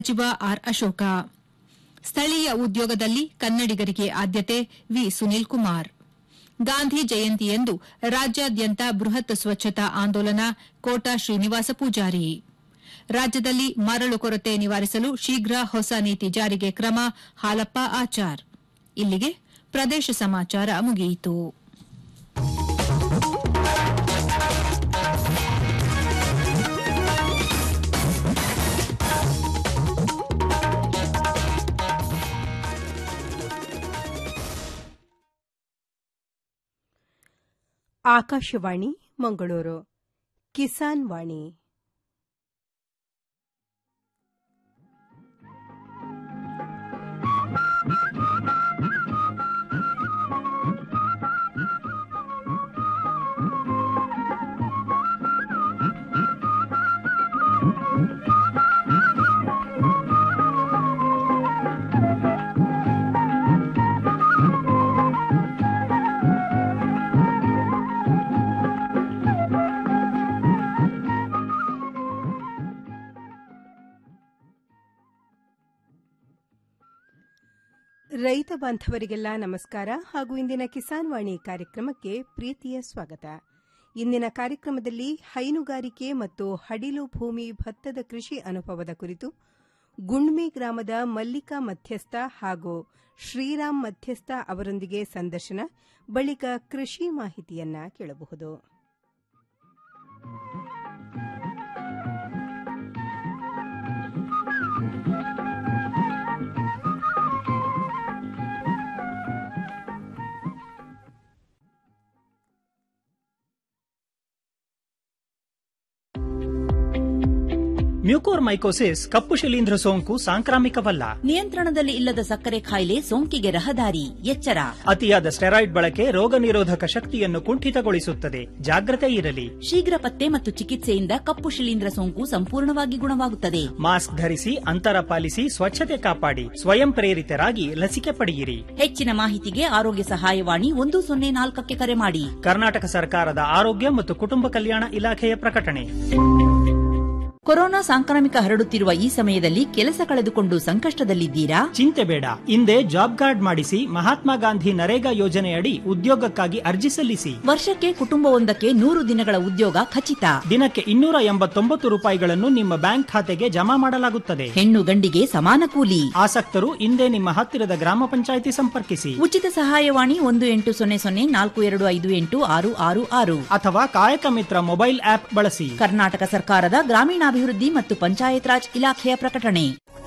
ಸಚಿವ ಆರ್ ಅಶೋಕ ಸ್ಥಳೀಯ ಉದ್ಯೋಗದಲ್ಲಿ ಕನ್ನಡಿಗರಿಗೆ ಆದ್ಯತೆ ವಿ ಸುನೀಲ್ ಕುಮಾರ್ ಗಾಂಧಿ ಜಯಂತಿಯಂದು ರಾಜ್ಯಾದ್ಯಂತ ಬೃಹತ್ ಸ್ವಚ್ಛತಾ ಆಂದೋಲನ ಕೋಟ ಶ್ರೀನಿವಾಸ ಪೂಜಾರಿ ರಾಜ್ಯದಲ್ಲಿ ಮರಳು ಕೊರತೆ ನಿವಾರಿಸಲು ಶೀಘ್ರ ಹೊಸ ನೀತಿ ಜಾರಿಗೆ ಕ್ರಮ ಹಾಲಪ್ಪ ಆಚಾರ್ ಇಲ್ಲಿಗೆ ಪ್ರದೇಶ ಸಮಾಚಾರ ಮುಗಿಯಿತು ಆಕಾಶವಾಣಿ ಮಂಗಳೂರು ಕಿಸಾನ್ ವಾಣಿ ರೈತ ಬಾಂಧವರಿಗೆಲ್ಲ ನಮಸ್ಕಾರ ಹಾಗೂ ಇಂದಿನ ಕಿಸಾನ್ ವಾಣಿ ಕಾರ್ಯಕ್ರಮಕ್ಕೆ ಪ್ರೀತಿಯ ಸ್ವಾಗತ ಇಂದಿನ ಕಾರ್ಯಕ್ರಮದಲ್ಲಿ ಹೈನುಗಾರಿಕೆ ಮತ್ತು ಹಡಿಲು ಭೂಮಿ ಭತ್ತದ ಕೃಷಿ ಅನುಭವದ ಕುರಿತು ಗುಣ್ಮಿ ಗ್ರಾಮದ ಮಲ್ಲಿಕಾ ಮಧ್ಯಸ್ಥ ಹಾಗೂ ಶ್ರೀರಾಮ್ ಮಧ್ಯಸ್ಥ ಅವರೊಂದಿಗೆ ಸಂದರ್ಶನ ಬಳಿಕ ಕೃಷಿ ಮಾಹಿತಿಯನ್ನ ಕೇಳಬಹುದು ಮ್ಯೂಕೋರ್ಮೈಕೋಸಿಸ್ ಕಪ್ಪು ಶಿಲೀಂಧ್ರ ಸೋಂಕು ಸಾಂಕ್ರಾಮಿಕವಲ್ಲ ನಿಯಂತ್ರಣದಲ್ಲಿ ಇಲ್ಲದ ಸಕ್ಕರೆ ಕಾಯಿಲೆ ಸೋಂಕಿಗೆ ರಹದಾರಿ ಎಚ್ಚರ ಅತಿಯಾದ ಸ್ಟೆರಾಯ್ಡ್ ಬಳಕೆ ರೋಗ ನಿರೋಧಕ ಶಕ್ತಿಯನ್ನು ಕುಂಠಿತಗೊಳಿಸುತ್ತದೆ ಜಾಗ್ರತೆ ಇರಲಿ ಶೀಘ್ರ ಪತ್ತೆ ಮತ್ತು ಚಿಕಿತ್ಸೆಯಿಂದ ಕಪ್ಪು ಶಿಲೀಂಧ್ರ ಸೋಂಕು ಸಂಪೂರ್ಣವಾಗಿ ಗುಣವಾಗುತ್ತದೆ ಮಾಸ್ಕ್ ಧರಿಸಿ ಅಂತರ ಪಾಲಿಸಿ ಸ್ವಚ್ಛತೆ ಕಾಪಾಡಿ ಸ್ವಯಂ ಪ್ರೇರಿತರಾಗಿ ಲಸಿಕೆ ಪಡೆಯಿರಿ ಹೆಚ್ಚಿನ ಮಾಹಿತಿಗೆ ಆರೋಗ್ಯ ಸಹಾಯವಾಣಿ ಒಂದು ಸೊನ್ನೆ ನಾಲ್ಕಕ್ಕೆ ಕರೆ ಮಾಡಿ ಕರ್ನಾಟಕ ಸರ್ಕಾರದ ಆರೋಗ್ಯ ಮತ್ತು ಕುಟುಂಬ ಕಲ್ಯಾಣ ಇಲಾಖೆಯ ಪ್ರಕಟಣೆ ಕೊರೋನಾ ಸಾಂಕ್ರಾಮಿಕ ಹರಡುತ್ತಿರುವ ಈ ಸಮಯದಲ್ಲಿ ಕೆಲಸ ಕಳೆದುಕೊಂಡು ಸಂಕಷ್ಟದಲ್ಲಿದ್ದೀರಾ ಚಿಂತೆ ಬೇಡ ಹಿಂದೆ ಜಾಬ್ ಕಾರ್ಡ್ ಮಾಡಿಸಿ ಮಹಾತ್ಮ ಗಾಂಧಿ ನರೇಗಾ ಯೋಜನೆಯಡಿ ಉದ್ಯೋಗಕ್ಕಾಗಿ ಅರ್ಜಿ ಸಲ್ಲಿಸಿ ವರ್ಷಕ್ಕೆ ಕುಟುಂಬವೊಂದಕ್ಕೆ ನೂರು ದಿನಗಳ ಉದ್ಯೋಗ ಖಚಿತ ದಿನಕ್ಕೆ ಇನ್ನೂರ ಎಂಬತ್ತೊಂಬತ್ತು ರೂಪಾಯಿಗಳನ್ನು ನಿಮ್ಮ ಬ್ಯಾಂಕ್ ಖಾತೆಗೆ ಜಮಾ ಮಾಡಲಾಗುತ್ತದೆ ಹೆಣ್ಣು ಗಂಡಿಗೆ ಸಮಾನ ಕೂಲಿ ಆಸಕ್ತರು ಹಿಂದೆ ನಿಮ್ಮ ಹತ್ತಿರದ ಗ್ರಾಮ ಪಂಚಾಯಿತಿ ಸಂಪರ್ಕಿಸಿ ಉಚಿತ ಸಹಾಯವಾಣಿ ಒಂದು ಎಂಟು ಸೊನ್ನೆ ಸೊನ್ನೆ ನಾಲ್ಕು ಎರಡು ಐದು ಎಂಟು ಆರು ಆರು ಆರು ಅಥವಾ ಕಾಯಕ ಮಿತ್ರ ಮೊಬೈಲ್ ಆಪ್ ಬಳಸಿ ಕರ್ನಾಟಕ ಸರ್ಕಾರದ ಗ್ರಾಮೀಣಾಭಿವೃದ್ಧಿ ಮತ್ತು ಪಂಚಾಯತ್ ರಾಜ್ ಇಲಾಖೆಯ ಪ್ರಕಟಣೆ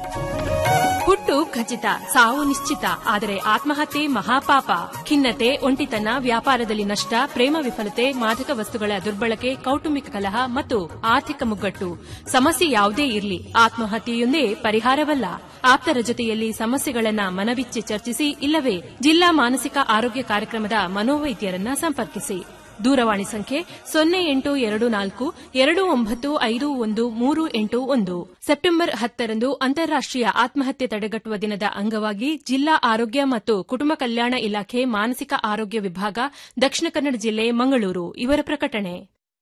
ಹುಟ್ಟು ಖಚಿತ ಸಾವು ನಿಶ್ಚಿತ ಆದರೆ ಆತ್ಮಹತ್ಯೆ ಮಹಾಪಾಪ ಖಿನ್ನತೆ ಒಂಟಿತನ ವ್ಯಾಪಾರದಲ್ಲಿ ನಷ್ಟ ಪ್ರೇಮ ವಿಫಲತೆ ಮಾದಕ ವಸ್ತುಗಳ ದುರ್ಬಳಕೆ ಕೌಟುಂಬಿಕ ಕಲಹ ಮತ್ತು ಆರ್ಥಿಕ ಮುಗ್ಗಟ್ಟು ಸಮಸ್ಯೆ ಯಾವುದೇ ಇರಲಿ ಆತ್ಮಹತ್ಯೆಯೊಂದೇ ಪರಿಹಾರವಲ್ಲ ಆಪ್ತರ ಜೊತೆಯಲ್ಲಿ ಸಮಸ್ಯೆಗಳನ್ನ ಮನಬಿಚ್ಚಿ ಚರ್ಚಿಸಿ ಇಲ್ಲವೇ ಜಿಲ್ಲಾ ಮಾನಸಿಕ ಆರೋಗ್ಯ ಕಾರ್ಯಕ್ರಮದ ಮನೋವೈದ್ಯರನ್ನ ಸಂಪರ್ಕಿಸಿ ದೂರವಾಣಿ ಸಂಖ್ಯೆ ಸೊನ್ನೆ ಎಂಟು ಎರಡು ನಾಲ್ಕು ಎರಡು ಒಂಬತ್ತು ಐದು ಒಂದು ಮೂರು ಎಂಟು ಒಂದು ಸೆಪ್ಟೆಂಬರ್ ಹತ್ತರಂದು ಅಂತಾರಾಷ್ಟೀಯ ಆತ್ಮಹತ್ಯೆ ತಡೆಗಟ್ಟುವ ದಿನದ ಅಂಗವಾಗಿ ಜಿಲ್ಲಾ ಆರೋಗ್ಯ ಮತ್ತು ಕುಟುಂಬ ಕಲ್ಯಾಣ ಇಲಾಖೆ ಮಾನಸಿಕ ಆರೋಗ್ಯ ವಿಭಾಗ ದಕ್ಷಿಣ ಕನ್ನಡ ಜಿಲ್ಲೆ ಮಂಗಳೂರು ಇವರ ಪ್ರಕಟಣೆ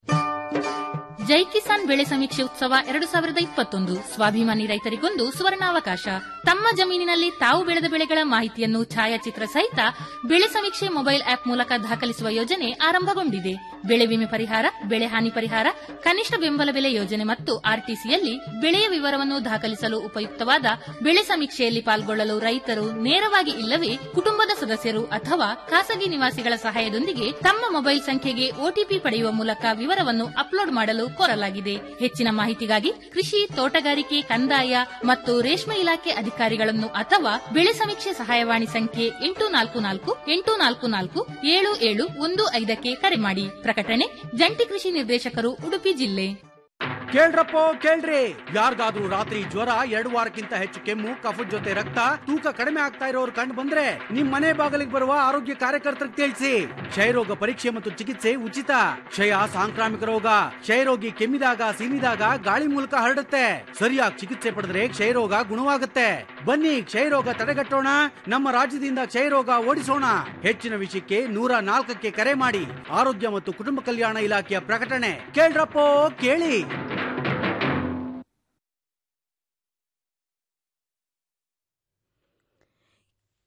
ಜೈ ಕಿಸಾನ್ ಬೆಳೆ ಸಮೀಕ್ಷೆ ಉತ್ಸವ ಎರಡು ಸಾವಿರದ ಇಪ್ಪತ್ತೊಂದು ಸ್ವಾಭಿಮಾನಿ ರೈತರಿಗೊಂದು ಸುವರ್ಣಾವಕಾಶ ತಮ್ಮ ಜಮೀನಿನಲ್ಲಿ ತಾವು ಬೆಳೆದ ಬೆಳೆಗಳ ಮಾಹಿತಿಯನ್ನು ಛಾಯಾಚಿತ್ರ ಸಹಿತ ಬೆಳೆ ಸಮೀಕ್ಷೆ ಮೊಬೈಲ್ ಆಪ್ ಮೂಲಕ ದಾಖಲಿಸುವ ಯೋಜನೆ ಆರಂಭಗೊಂಡಿದೆ ಬೆಳೆ ವಿಮೆ ಪರಿಹಾರ ಬೆಳೆ ಹಾನಿ ಪರಿಹಾರ ಕನಿಷ್ಠ ಬೆಂಬಲ ಬೆಲೆ ಯೋಜನೆ ಮತ್ತು ಆರ್ಟಿಸಿಯಲ್ಲಿ ಬೆಳೆಯ ವಿವರವನ್ನು ದಾಖಲಿಸಲು ಉಪಯುಕ್ತವಾದ ಬೆಳೆ ಸಮೀಕ್ಷೆಯಲ್ಲಿ ಪಾಲ್ಗೊಳ್ಳಲು ರೈತರು ನೇರವಾಗಿ ಇಲ್ಲವೇ ಕುಟುಂಬದ ಸದಸ್ಯರು ಅಥವಾ ಖಾಸಗಿ ನಿವಾಸಿಗಳ ಸಹಾಯದೊಂದಿಗೆ ತಮ್ಮ ಮೊಬೈಲ್ ಸಂಖ್ಯೆಗೆ ಒಟಿಪಿ ಪಡೆಯುವ ಮೂಲಕ ವಿವರವನ್ನು ಅಪ್ಲೋಡ್ ಮಾಡಲು ಕೋರಲಾಗಿದೆ ಹೆಚ್ಚಿನ ಮಾಹಿತಿಗಾಗಿ ಕೃಷಿ ತೋಟಗಾರಿಕೆ ಕಂದಾಯ ಮತ್ತು ರೇಷ್ಮೆ ಇಲಾಖೆ ಅಧಿಕಾರಿಗಳನ್ನು ಅಥವಾ ಬೆಳೆ ಸಮೀಕ್ಷೆ ಸಹಾಯವಾಣಿ ಸಂಖ್ಯೆ ಎಂಟು ನಾಲ್ಕು ನಾಲ್ಕು ಎಂಟು ನಾಲ್ಕು ನಾಲ್ಕು ಏಳು ಏಳು ಒಂದು ಐದಕ್ಕೆ ಕರೆ ಮಾಡಿ ಪ್ರಕಟಣೆ ಜಂಟಿ ಕೃಷಿ ನಿರ್ದೇಶಕರು ಉಡುಪಿ ಜಿಲ್ಲೆ ಕೇಳ್ರಪ್ಪೋ ಕೇಳ್ರಿ ಯಾರಿಗಾದ್ರೂ ರಾತ್ರಿ ಜ್ವರ ಎರಡು ವಾರಕ್ಕಿಂತ ಹೆಚ್ಚು ಕೆಮ್ಮು ಕಫದ ಜೊತೆ ರಕ್ತ ತೂಕ ಕಡಿಮೆ ಆಗ್ತಾ ಇರೋರು ಕಂಡು ಬಂದ್ರೆ ನಿಮ್ ಮನೆ ಬಾಗಿಲಿಗೆ ಬರುವ ಆರೋಗ್ಯ ಕಾರ್ಯಕರ್ತರಿಗೆ ತಿಳಿಸಿ ಕ್ಷಯರೋಗ ಪರೀಕ್ಷೆ ಮತ್ತು ಚಿಕಿತ್ಸೆ ಉಚಿತ ಕ್ಷಯ ಸಾಂಕ್ರಾಮಿಕ ರೋಗ ಕ್ಷಯರೋಗಿ ಕೆಮ್ಮಿದಾಗ ಸೀನಿದಾಗ ಗಾಳಿ ಮೂಲಕ ಹರಡುತ್ತೆ ಸರಿಯಾಗಿ ಚಿಕಿತ್ಸೆ ಪಡೆದ್ರೆ ಕ್ಷಯರೋಗ ಗುಣವಾಗುತ್ತೆ ಬನ್ನಿ ಕ್ಷಯರೋಗ ತಡೆಗಟ್ಟೋಣ ನಮ್ಮ ರಾಜ್ಯದಿಂದ ಕ್ಷಯರೋಗ ಓಡಿಸೋಣ ಹೆಚ್ಚಿನ ವಿಷಯಕ್ಕೆ ನೂರ ನಾಲ್ಕಕ್ಕೆ ಕರೆ ಮಾಡಿ ಆರೋಗ್ಯ ಮತ್ತು ಕುಟುಂಬ ಕಲ್ಯಾಣ ಇಲಾಖೆಯ ಪ್ರಕಟಣೆ ಕೇಳ್ರಪ್ಪೋ ಕೇಳಿ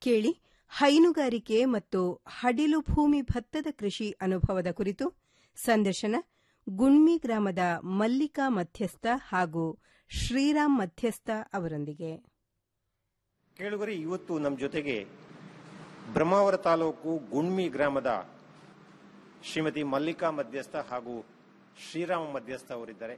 ಕೇಳಿ ಹೈನುಗಾರಿಕೆ ಮತ್ತು ಹಡಿಲು ಭೂಮಿ ಭತ್ತದ ಕೃಷಿ ಅನುಭವದ ಕುರಿತು ಸಂದರ್ಶನ ಗುಣ್ಮಿ ಗ್ರಾಮದ ಮಲ್ಲಿಕಾ ಮಧ್ಯಸ್ಥ ಹಾಗೂ ಶ್ರೀರಾಮ್ ಮಧ್ಯಸ್ಥ ಅವರೊಂದಿಗೆ ಕೇಳುಗರೆ ಇವತ್ತು ನಮ್ಮ ಜೊತೆಗೆ ಬ್ರಹ್ಮಾವರ ತಾಲೂಕು ಗುಣ್ಮಿ ಗ್ರಾಮದ ಶ್ರೀಮತಿ ಮಲ್ಲಿಕಾ ಮಧ್ಯಸ್ಥ ಹಾಗೂ ಶ್ರೀರಾಮ ಮಧ್ಯಸ್ಥ ಅವರಿದ್ದಾರೆ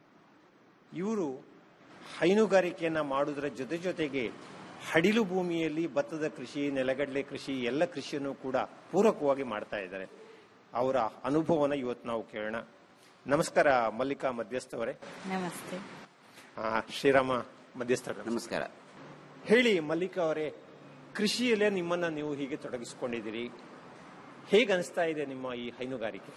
ಇವರು ಹೈನುಗಾರಿಕೆಯನ್ನ ಮಾಡುವುದರ ಜೊತೆ ಜೊತೆಗೆ ಹಡಿಲು ಭೂಮಿಯಲ್ಲಿ ಭತ್ತದ ಕೃಷಿ ನೆಲಗಡಲೆ ಕೃಷಿ ಎಲ್ಲ ಕೃಷಿಯನ್ನು ಕೂಡ ಪೂರಕವಾಗಿ ಮಾಡ್ತಾ ಇದ್ದಾರೆ ಅವರ ಅನುಭವನ ಇವತ್ತು ನಾವು ಕೇಳೋಣ ನಮಸ್ಕಾರ ಮಲ್ಲಿಕಾ ಮಧ್ಯಸ್ಥ ಅವರೇ ನಮಸ್ತೆ ಆ, ಶ್ರೀರಾಮ ಮಧ್ಯಸ್ಥ ನಮಸ್ಕಾರ ಹೇಳಿ ಮಲ್ಲಿಕಾ ಅವರೇ ಕೃಷಿಯಲ್ಲೇ ನಿಮ್ಮನ್ನ ನೀವು ಹೀಗೆ ತೊಡಗಿಸಿಕೊಂಡಿದ್ದೀರಿ ಹೇಗೆ ಅನಿಸ್ತಾ ಇದೆ ನಿಮ್ಮ ಈ ಹೈನುಗಾರಿಕೆ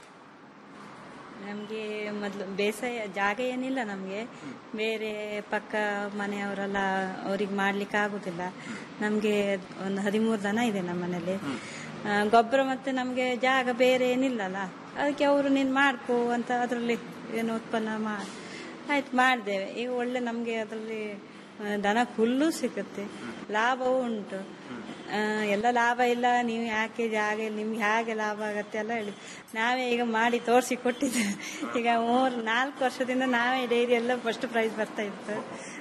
ನಮಗೆ ಮೊದಲು ಬೇಸಾಯ ಜಾಗ ಏನಿಲ್ಲ ನಮಗೆ ಬೇರೆ ಪಕ್ಕ ಮನೆಯವರೆಲ್ಲ ಅವ್ರಿಗೆ ಮಾಡ್ಲಿಕ್ಕೆ ಆಗುದಿಲ್ಲ ನಮಗೆ ಒಂದು ಹದಿಮೂರು ದನ ಇದೆ ನಮ್ಮ ಮನೇಲಿ ಆ, ಗೊಬ್ಬರ ಮತ್ತೆ ನಮಗೆ ಜಾಗ ಬೇರೆ ಏನಿಲ್ಲಲ್ಲ ಅದಕ್ಕೆ ಅವರು ನೀನು ಮಾಡ್ಕೋ ಅಂತ ಅದರಲ್ಲಿ ಏನು ಉತ್ಪನ್ನ ಮಾ ಆಯ್ತು ಮಾಡಿದ್ದೇವೆ ಈಗ ಒಳ್ಳೆ ನಮಗೆ ಅದರಲ್ಲಿ ಆ, ದನ ಹುಲ್ಲು ಸಿಗುತ್ತೆ ಲಾಭವೂ ಉಂಟು ಆ, ಎಲ್ಲ ಲಾಭ ಇಲ್ಲ ನೀವು ಯಾಕೆ ಜಾಗ ನಿಮ್ಗೆ ಹೇಗೆ ಲಾಭ ಆಗತ್ತೆ ಎಲ್ಲ ಹೇಳಿ ನಾವೇ ಈಗ ಮಾಡಿ ತೋರಿಸಿ ಕೊಟ್ಟಿದ್ದೇವೆ ಈಗ ಮೂರು ನಾಲ್ಕು ವರ್ಷದಿಂದ ನಾವೇ ಡೈರಿ ಎಲ್ಲ ಫಸ್ಟ್ ಪ್ರೈಸ್ ಬರ್ತಾ ಇತ್ತು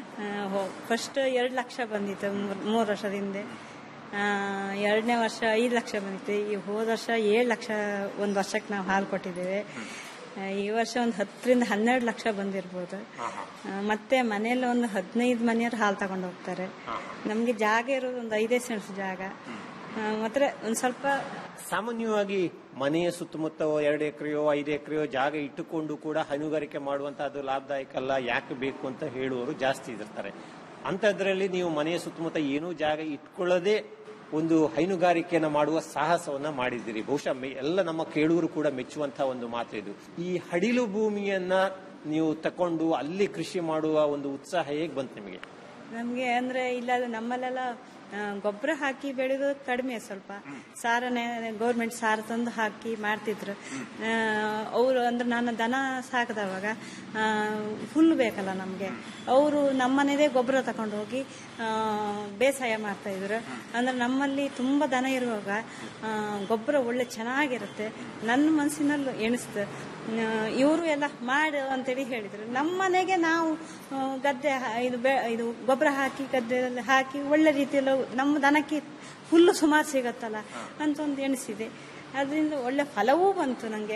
ಫಸ್ಟ್ ಎರಡು ಲಕ್ಷ ಬಂದಿತ್ತು ಮೂರ್- ಮೂರು ವರ್ಷದಿಂದ ಆ, ಎರಡನೇ ವರ್ಷ ಐದು ಲಕ್ಷ ಬಂದಿತ್ತು ಈ ಹೋದ ವರ್ಷ ಏಳು ಲಕ್ಷ ಒಂದು ವರ್ಷಕ್ಕೆ ನಾವು ಹಾಲು ಕೊಟ್ಟಿದ್ದೇವೆ ಆ, ಈ ವರ್ಷ ಒಂದು ಹತ್ತರಿಂದ ಹನ್ನೆರಡು ಲಕ್ಷ ಬಂದಿರ್ಬೋದು ಆ, ಮತ್ತೆ ಮನೆಯಲ್ಲಿ ಒಂದು ಹದಿನೈದು ಮನೆಯವ್ರು ಹಾಲು ತಗೊಂಡು ಹೋಗ್ತಾರೆ ನಮಗೆ ಜಾಗ ಇರೋದು ಒಂದು ಐದೇ ಸೆನ್ಸ್ ಜಾಗ ಆ, ಮಾತ್ರ ಒಂದು ಸ್ವಲ್ಪ ಸಾಮಾನ್ಯವಾಗಿ ಮನೆಯ ಸುತ್ತಮುತ್ತ ಎರಡು ಎಕರೆಯೋ ಐದು ಎಕರೆಯೋ ಜಾಗ ಇಟ್ಟುಕೊಂಡು ಕೂಡ ಹೈನುಗಾರಿಕೆ ಮಾಡುವಂತ ಅದು ಲಾಭದಾಯಕ ಅಲ್ಲ ಯಾಕೆ ಬೇಕು ಅಂತ ಹೇಳುವವರು ಜಾಸ್ತಿ ಇರ್ತಾರೆ ಅಂತದ್ರಲ್ಲಿ ನೀವು ಮನೆಯ ಸುತ್ತಮುತ್ತ ಏನೂ ಜಾಗ ಇಟ್ಕೊಳ್ಳದೆ ಒಂದು ಹೈನುಗಾರಿಕೆಯನ್ನ ಮಾಡುವ ಸಾಹಸವನ್ನ ಮಾಡಿದ್ದೀರಿ ಬಹುಶಃ ಮೆ- ಎಲ್ಲ ನಮ್ಮ ಕೇಳುವರು ಕೂಡ ಮೆಚ್ಚುವಂತಹ ಒಂದು ಮಾತು ಇದು ಈ ಹಡಿಲು ಭೂಮಿಯನ್ನ ನೀವು ತಕೊಂಡು ಅಲ್ಲಿ ಕೃಷಿ ಮಾಡುವ ಒಂದು ಉತ್ಸಾಹ ಹೇಗೆ ಬಂತು ನಿಮಗೆ ನಮಗೆ ಅಂದ್ರೆ ಇಲ್ಲ ನಮ್ಮಲ್ಲೆಲ್ಲ ಗೊಬ್ಬರ ಹಾಕಿ ಬೆಳೆಯೋದು ಕಡಿಮೆ ಸ್ವಲ್ಪ ಸಾರನೆ ಗೌರ್ಮೆಂಟ್ ಸಾರ ತಂದು ಹಾಕಿ ಮಾಡ್ತಿದ್ರು ಅವರು ಅಂದ್ರೆ ನಾನು ದನ ಸಾಕಿದವಾಗ ಆ, ಹುಲ್ಲು ಬೇಕಲ್ಲ ನಮಗೆ ಅವರು ನಮ್ಮನೇದೇ ಗೊಬ್ಬರ ತಕೊಂಡು ಹೋಗಿ ಆ, ಬೇಸಾಯ ಮಾಡ್ತಾ ಇದ್ರು ಅಂದ್ರೆ ನಮ್ಮಲ್ಲಿ ತುಂಬಾ ದನ ಇರುವಾಗ ಆ, ಗೊಬ್ಬರ ಒಳ್ಳೆ ಚೆನ್ನಾಗಿರುತ್ತೆ ನನ್ನ ಮನಸ್ಸಿನಲ್ಲೂ ಎಣಿಸ್ತು ಇವರು ಎಲ್ಲ ಮಾಡು ಅಂತೇಳಿ ಹೇಳಿದ್ರು ನಮ್ಮ ಮನೆಗೆ ನಾವು ಆ, ಗದ್ದೆ ಹ- ಇದು ಬೆ- ಇದು ಗೊಬ್ಬರ ಹಾಕಿ ಗದ್ದೆಯಲ್ಲಿ ಹಾಕಿ ಒಳ್ಳೆ ರೀತಿಯಲ್ಲಿ ನಮ್ಮ ದನಕ್ಕೆ ಹುಲ್ಲು ಸುಮಾರು ಸಿಗತ್ತಲ್ಲ ಅಂತ ಒಂದು ಎಣಿಸಿದೆ ಅದರಿಂದ ಒಳ್ಳೆ ಫಲವೂ ಬಂತು ನನಗೆ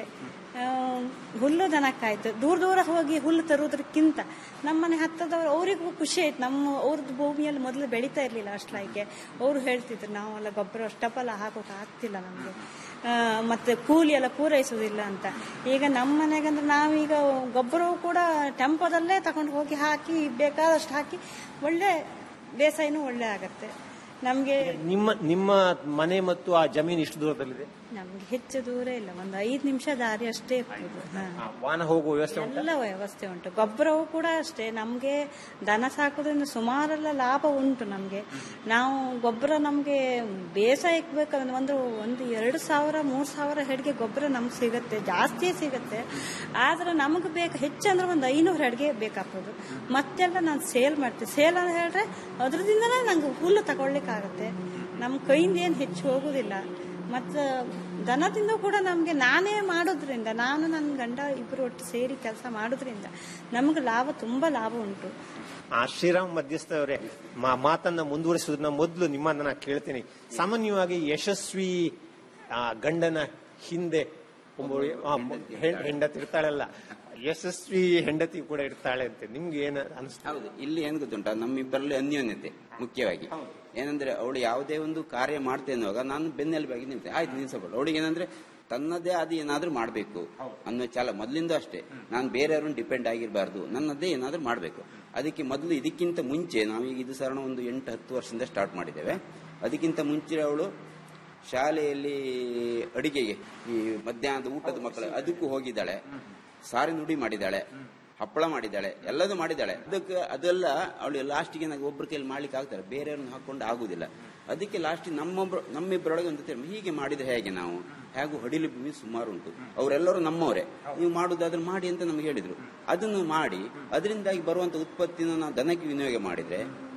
ಹುಲ್ಲು ದನಕ್ಕಾಯ್ತು ದೂರ ದೂರ ಹೋಗಿ ಹುಲ್ಲು ತರುವುದಕ್ಕಿಂತ ನಮ್ಮನೆ ಹತ್ತದವರು ಅವರಿಗೂ ಖುಷಿ ಆಯ್ತು ನಮ್ಮ ಅವ್ರದ್ದು ಭೂಮಿಯಲ್ಲಿ ಮೊದಲು ಬೆಳೀತಾ ಇರಲಿಲ್ಲ ಅಷ್ಟ್ಲಾಯ್ಕೆ ಅವರು ಹೇಳ್ತಿದ್ರು ನಾವೆಲ್ಲ ಗೊಬ್ಬರ ಅಷ್ಟಪಲ ಹಾಕೋಕೆ ಆಗ್ತಿಲ್ಲ ನಮಗೆ ಮತ್ತೆ ಕೂಲಿ ಎಲ್ಲ ಪೂರೈಸುವುದಿಲ್ಲ ಅಂತ ಈಗ ನಮ್ಮ ಮನೆಗಂದ್ರೆ ನಾವೀಗ ಗೊಬ್ಬರವು ಕೂಡ ಟೆಂಪೋದಲ್ಲೇ ತಗೊಂಡು ಹೋಗಿ ಹಾಕಿ ಬೇಕಾದಷ್ಟು ಹಾಕಿ ಒಳ್ಳೆ ಬೇಸಾಯನೂ ಒಳ್ಳೆ ಆಗತ್ತೆ ನಮಗೆ ನಿಮ್ಮ ನಿಮ್ಮ ಮನೆ ಮತ್ತು ಆ ಜಮೀನು ಎಷ್ಟು ದೂರದಲ್ಲಿದೆ ನಮ್ಗೆ ಹೆಚ್ಚು ದೂರ ಇಲ್ಲ ಒಂದು ಐದು ನಿಮಿಷ ದಾರಿ ಅಷ್ಟೇ ಇರ್ಬೋದು ಹಾ. ಆ, ವಾಹನ ಹೋಗುವ ವ್ಯವಸ್ಥೆ ಉಂಟಾ? ಎಲ್ಲ ವ್ಯವಸ್ಥೆ ಉಂಟು ಗೊಬ್ಬರವು ಕೂಡ ಅಷ್ಟೇ ನಮಗೆ ದನ ಸಾಕೋದ್ರಿಂದ ಸುಮಾರೆಲ್ಲ ಲಾಭ ಉಂಟು ನಮಗೆ ನಾವು ಗೊಬ್ಬರ ನಮಗೆ ಬೇಸಾಯಕ್ಕೆ ಬೇಕಂದ್ರೆ ಒಂದು ಒಂದು ಎರಡು ಸಾವಿರ ಮೂರು ಸಾವಿರ ಹೆಡ್ಗೆ ಗೊಬ್ಬರ ನಮ್ಗೆ ಸಿಗುತ್ತೆ ಜಾಸ್ತಿ ಸಿಗುತ್ತೆ ಆದ್ರೆ ನಮಗೆ ಬೇಕು ಹೆಚ್ಚಂದ್ರೆ ಒಂದು ಐನೂರು ಹೆಡ್ಗೆ ಬೇಕಾಗ್ತದೆ ಮತ್ತೆಲ್ಲ ನಾನು ಸೇಲ್ ಮಾಡ್ತೀನಿ ಸೇಲ್ ಅಂತ ಹೇಳಿದ್ರೆ ಅದ್ರದಿಂದನೇ ನಂಗೆ ಹುಲ್ಲು ತಗೊಳ್ಲಿಕ್ಕಾಗತ್ತೆ ನಮ್ಮ ಕೈಯಿಂದ ಏನು ಹೆಚ್ಚು ಹೋಗುದಿಲ್ಲ ಮತ್ತು ದನದಿಂದ ಕೂಡ ನಮಗೆ ನಾನೇ ಮಾಡೋದ್ರಿಂದ ನಾನು ನನ್ನ ಗಂಡ ಇಬ್ಬರು ಒಟ್ಟು ಸೇರಿ ಕೆಲಸ ಮಾಡೋದ್ರಿಂದ ನಮಗೆ ಲಾಭ ತುಂಬ ಲಾಭ ಉಂಟು ಆ ಶ್ರೀರಾಮ್ ಮಧ್ಯಸ್ಥ ಅವರೇ ಮಾ- ಮಾತನ್ನ ಮುಂದುವರಿಸುವುದನ್ನ ಮೊದಲು ನಿಮ್ಮನ್ನ ನಾನು ಕೇಳ್ತೀನಿ ಸಾಮಾನ್ಯವಾಗಿ ಯಶಸ್ವಿ ಆ, ಗಂಡನ ಹಿಂದೆ ಒಬ್ಬ ಆ, ಹೆಣ್- ಹೆಂಡತಿ ಇರ್ತಾಳಲ್ಲ ಯಶಸ್ವಿ ಹೆಂಡತಿ ಕೂಡ ಇರ್ತಾಳೆ ಅಂತ ನಿಮ್ಗೆ ಏನ ಅನಿಸ್ತಾ ಹೌದು ಇಲ್ಲಿ ಏನ್ ಗೊತ್ತುಂಟ ನಮ್ಮಿಬ್ಬರಲ್ಲಿ ಅನ್ಯೋನ್ಯತೆ ಮುಖ್ಯವಾಗಿ ಏನಂದ್ರೆ ಅವಳು ಯಾವುದೇ ಒಂದು ಕಾರ್ಯ ಮಾಡ್ತೇನೆ ಅನ್ನುವಾಗ ನಾನು ಬೆನ್ನೆಲುಬಾಗಿ ನಿಲ್ತೆ ಆಯ್ತು ನಿಲ್ಸಬೇಡ ಅವಳಿಗೆ ಏನಂದ್ರೆ ತನ್ನದೇ ಆದ ಏನಾದ್ರೂ ಮಾಡಬೇಕು ಅನ್ನೋ ಚಾಲ ಮೊದಲಿಂದ ಅಷ್ಟೇ ನಾನು ಬೇರೆಯವ್ರನ್ನ ಡಿಪೆಂಡ್ ಆಗಿರಬಾರ್ದು ನನ್ನದೇ ಏನಾದ್ರೂ ಮಾಡಬೇಕು ಅದಕ್ಕೆ ಮೊದಲು ಇದಕ್ಕಿಂತ ಮುಂಚೆ ನಾವೀಗ ಇದು ಸರಣ ಒಂದು ಎಂಟು ಹತ್ತು ವರ್ಷದಿಂದ ಸ್ಟಾರ್ಟ್ ಮಾಡಿದ್ದೇವೆ ಅದಕ್ಕಿಂತ ಮುಂಚೆ ಅವಳು ಶಾಲೆಯಲ್ಲಿ ಅಡಿಗೆಗೆ ಈ ಮಧ್ಯಾಹ್ನದ ಊಟದ ಮಕ್ಕಳು ಅದಕ್ಕೂ ಹೋಗಿದ್ದಾಳೆ ಸಾರಿ ನುಡಿ ಮಾಡಿದ್ದಾಳೆ ಹಪ್ಪಳ ಮಾಡಿದ್ದಾಳೆ ಎಲ್ಲದೂ ಮಾಡಿದ್ದಾಳೆ ಅದಕ್ಕೆ ಅದೆಲ್ಲ ಅವಳು ಲಾಸ್ಟಿಗೆ ನನಗೆ ಒಬ್ಬರ ಕೈಯಲ್ಲಿ ಮಾಡ್ಲಿಕ್ಕೆ ಆಗ್ತಾರೆ ಬೇರೆಯವ್ರನ್ನ ಹಾಕೊಂಡು ಆಗುದಿಲ್ಲ ಅದಕ್ಕೆ ಲಾಸ್ಟ್ ನಮ್ಮೊಬ್ರು ನಮ್ಮಿಬ್ಬರೊಳಗೆ ಒಂದು ತೀರ್ಮಾನ ಹೀಗೆ ಮಾಡಿದ್ರೆ ಹೇಗೆ ನಾವು ಹೇಗೂ ಹಡಿಲು ಭೂಮಿ ಸುಮಾರು ಉಂಟು ಅವರೆಲ್ಲರೂ ನಮ್ಮವರೇ ನೀವು ಮಾಡುದಾದ್ರೆ ಮಾಡಿ ಅಂತ ನಮ್ಗೆ ಹೇಳಿದ್ರು ಅದನ್ನು ಮಾಡಿ ಅದರಿಂದಾಗಿ ಬರುವಂತ ಉತ್ಪತ್ತಿನ ನಾವು ದನಕ್ಕೆ ವಿನಿಯೋಗ ಮಾಡಿದ್ರೆ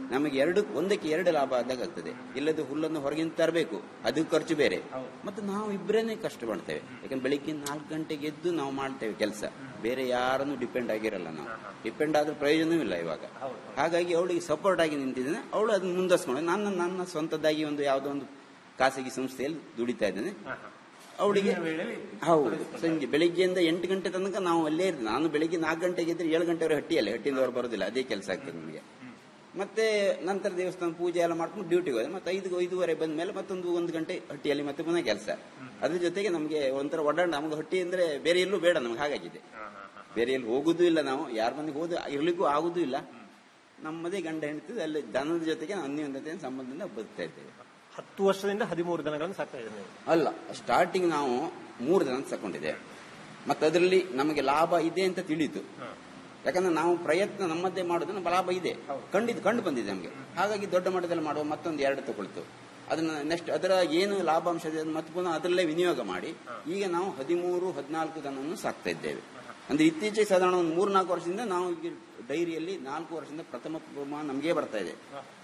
ನಮಗೆ ಎರಡು ಒಂದಕ್ಕೆ ಎರಡು ಲಾಭ ಆದಾಗ ಆಗ್ತದೆ ಇಲ್ಲದ ಹುಲ್ಲನ್ನು ಹೊರಗಿಂದ ತರಬೇಕು ಅದು ಖರ್ಚು ಬೇರೆ ಮತ್ತೆ ನಾವು ಇಬ್ಬರೇನೆ ಕಷ್ಟ ಮಾಡ್ತೇವೆ ಯಾಕಂದ್ರೆ ಬೆಳಿಗ್ಗೆ ನಾಲ್ಕು ಗಂಟೆಗೆ ಎದ್ದು ನಾವು ಮಾಡ್ತೇವೆ ಕೆಲಸ ಬೇರೆ ಯಾರನ್ನು ಡಿಪೆಂಡ್ ಆಗಿರಲ್ಲ ನಾವು ಡಿಪೆಂಡ್ ಆದ್ರೆ ಪ್ರಯೋಜನವೂ ಇಲ್ಲ ಇವಾಗ ಹಾಗಾಗಿ ಅವಳಿಗೆ ಸಪೋರ್ಟ್ ಆಗಿ ನಿಂತಿದ್ದೇನೆ ಅವಳು ಅದನ್ನ ಮುಂದುವರ್ಸ್ಕೊಂಡು ನಾನು ನನ್ನ ಸ್ವಂತದ್ದಾಗಿ ಒಂದು ಯಾವುದೋ ಒಂದು ಖಾಸಗಿ ಸಂಸ್ಥೆಯಲ್ಲಿ ದುಡಿತಾ ಇದ್ದೇನೆ ಅವಳಿಗೆ ಹೌದು ಸಂಜೆ ಬೆಳಿಗ್ಗೆಯಿಂದ ಎಂಟು ಗಂಟೆ ತನಕ ನಾವು ಅಲ್ಲೇ ಇರ್ತೀವಿ ನಾನು ಬೆಳಿಗ್ಗೆ ನಾಲ್ಕು ಗಂಟೆಗೆ ಇದ್ರೆ ಏಳು ಗಂಟೆವರೆಗೆ ಹಟ್ಟಿಯಲ್ಲೇ ಹಟ್ಟಿಯಿಂದ ಹೊರ ಬರೋದಿಲ್ಲ ಅದೇ ಕೆಲಸ ಆಗ್ತದೆ ನಮಗೆ ಮತ್ತೆ ನಂತರ ದೇವಸ್ಥಾನ ಪೂಜೆ ಎಲ್ಲ ಮಾಡ್ಕೊಂಡು ಡ್ಯೂಟಿಗೆ ಹೋದೆ ಮತ್ತೆ ಐದು ಐದೂವರೆ ಬಂದ ಮೇಲೆ ಮತ್ತೊಂದು ಒಂದು ಗಂಟೆ ಹಟ್ಟಿಯಲ್ಲಿ ಮತ್ತೆ ಪುನಃ ಕೆಲಸ ಅದ್ರ ಜೊತೆಗೆ ನಮಗೆ ಒಂಥರ ಒಡಾಣ ನಮ್ಗೆ ಹಟ್ಟಿ ಅಂದ್ರೆ ಬೇರೆ ಎಲ್ಲೂ ಬೇಡ ನಮ್ಗೆ ಹಾಗಾಗಿದೆ ಬೇರೆ ಎಲ್ಲಿ ಹೋಗುದೂ ಇಲ್ಲ ನಾವು ಯಾರ ಮನೆಗೆ ಹೋದ ಇರ್ಲಿಕ್ಕೂ ಆಗುದೂ ಇಲ್ಲ ನಮ್ಮದೇ ಗಂಡ ಹೆಂಡತಿ ಅಲ್ಲಿ ದನದ ಜೊತೆಗೆ ಅನ್ಯೋನ್ಯತೆ ಸಂಬಂಧದಿಂದ ಬದುಕ್ತಾ ಇದ್ದೇವೆ ಹತ್ತು ವರ್ಷದಿಂದ ಹದಿಮೂರು ದನಗಳನ್ನು ಸಾಕ್ತಾ ಇದ್ದೇನೆ ನೀವು. ಅಲ್ಲ ಸ್ಟಾರ್ಟಿಂಗ್ ನಾವು ಮೂರು ದನ ತಕೊಂಡಿದ್ದೇವೆ ಮತ್ತೆ ಅದರಲ್ಲಿ ನಮಗೆ ಲಾಭ ಇದೆ ಅಂತ ತಿಳಿಯಿತು ಯಾಕಂದ್ರೆ ನಾವು ಪ್ರಯತ್ನ ನಮ್ಮದೇ ಮಾಡೋದು ನಮ್ಮ ಲಾಭ ಇದೆ ಕಂಡಿದ್ದು ಕಂಡು ಬಂದಿದೆ ನಮಗೆ ಹಾಗಾಗಿ ದೊಡ್ಡ ಮಟ್ಟದಲ್ಲಿ ಮಾಡುವ ಮತ್ತೊಂದು ಎರಡು ತಗೊಳ್ತು ಅದನ್ನ ನೆಕ್ಸ್ಟ್ ಅದರ ಏನು ಲಾಭಾಂಶ ಇದೆ ಅದನ್ನ ಮತ್ತೆ ಪುನಃ ಅದರಲ್ಲೇ ವಿನಿಯೋಗ ಮಾಡಿ ಈಗ ನಾವು ಹದಿಮೂರು ಹದಿನಾಲ್ಕು ದನವನ್ನು ಸಾಕ್ತಾ ಇದ್ದೇವೆ ಅಂದ್ರೆ ಇತ್ತೀಚೆಗೆ ಸಾಧಾರಣ ಒಂದು ಮೂರು ನಾಲ್ಕು ವರ್ಷದಿಂದ ನಾವು ಈಗ ಡೈರಿಯಲ್ಲಿ ನಾಲ್ಕು ವರ್ಷದಿಂದ ಪ್ರಥಮ ಪ್ರಮಾಣ ನಮಗೆ ಬರ್ತಾ ಇದೆ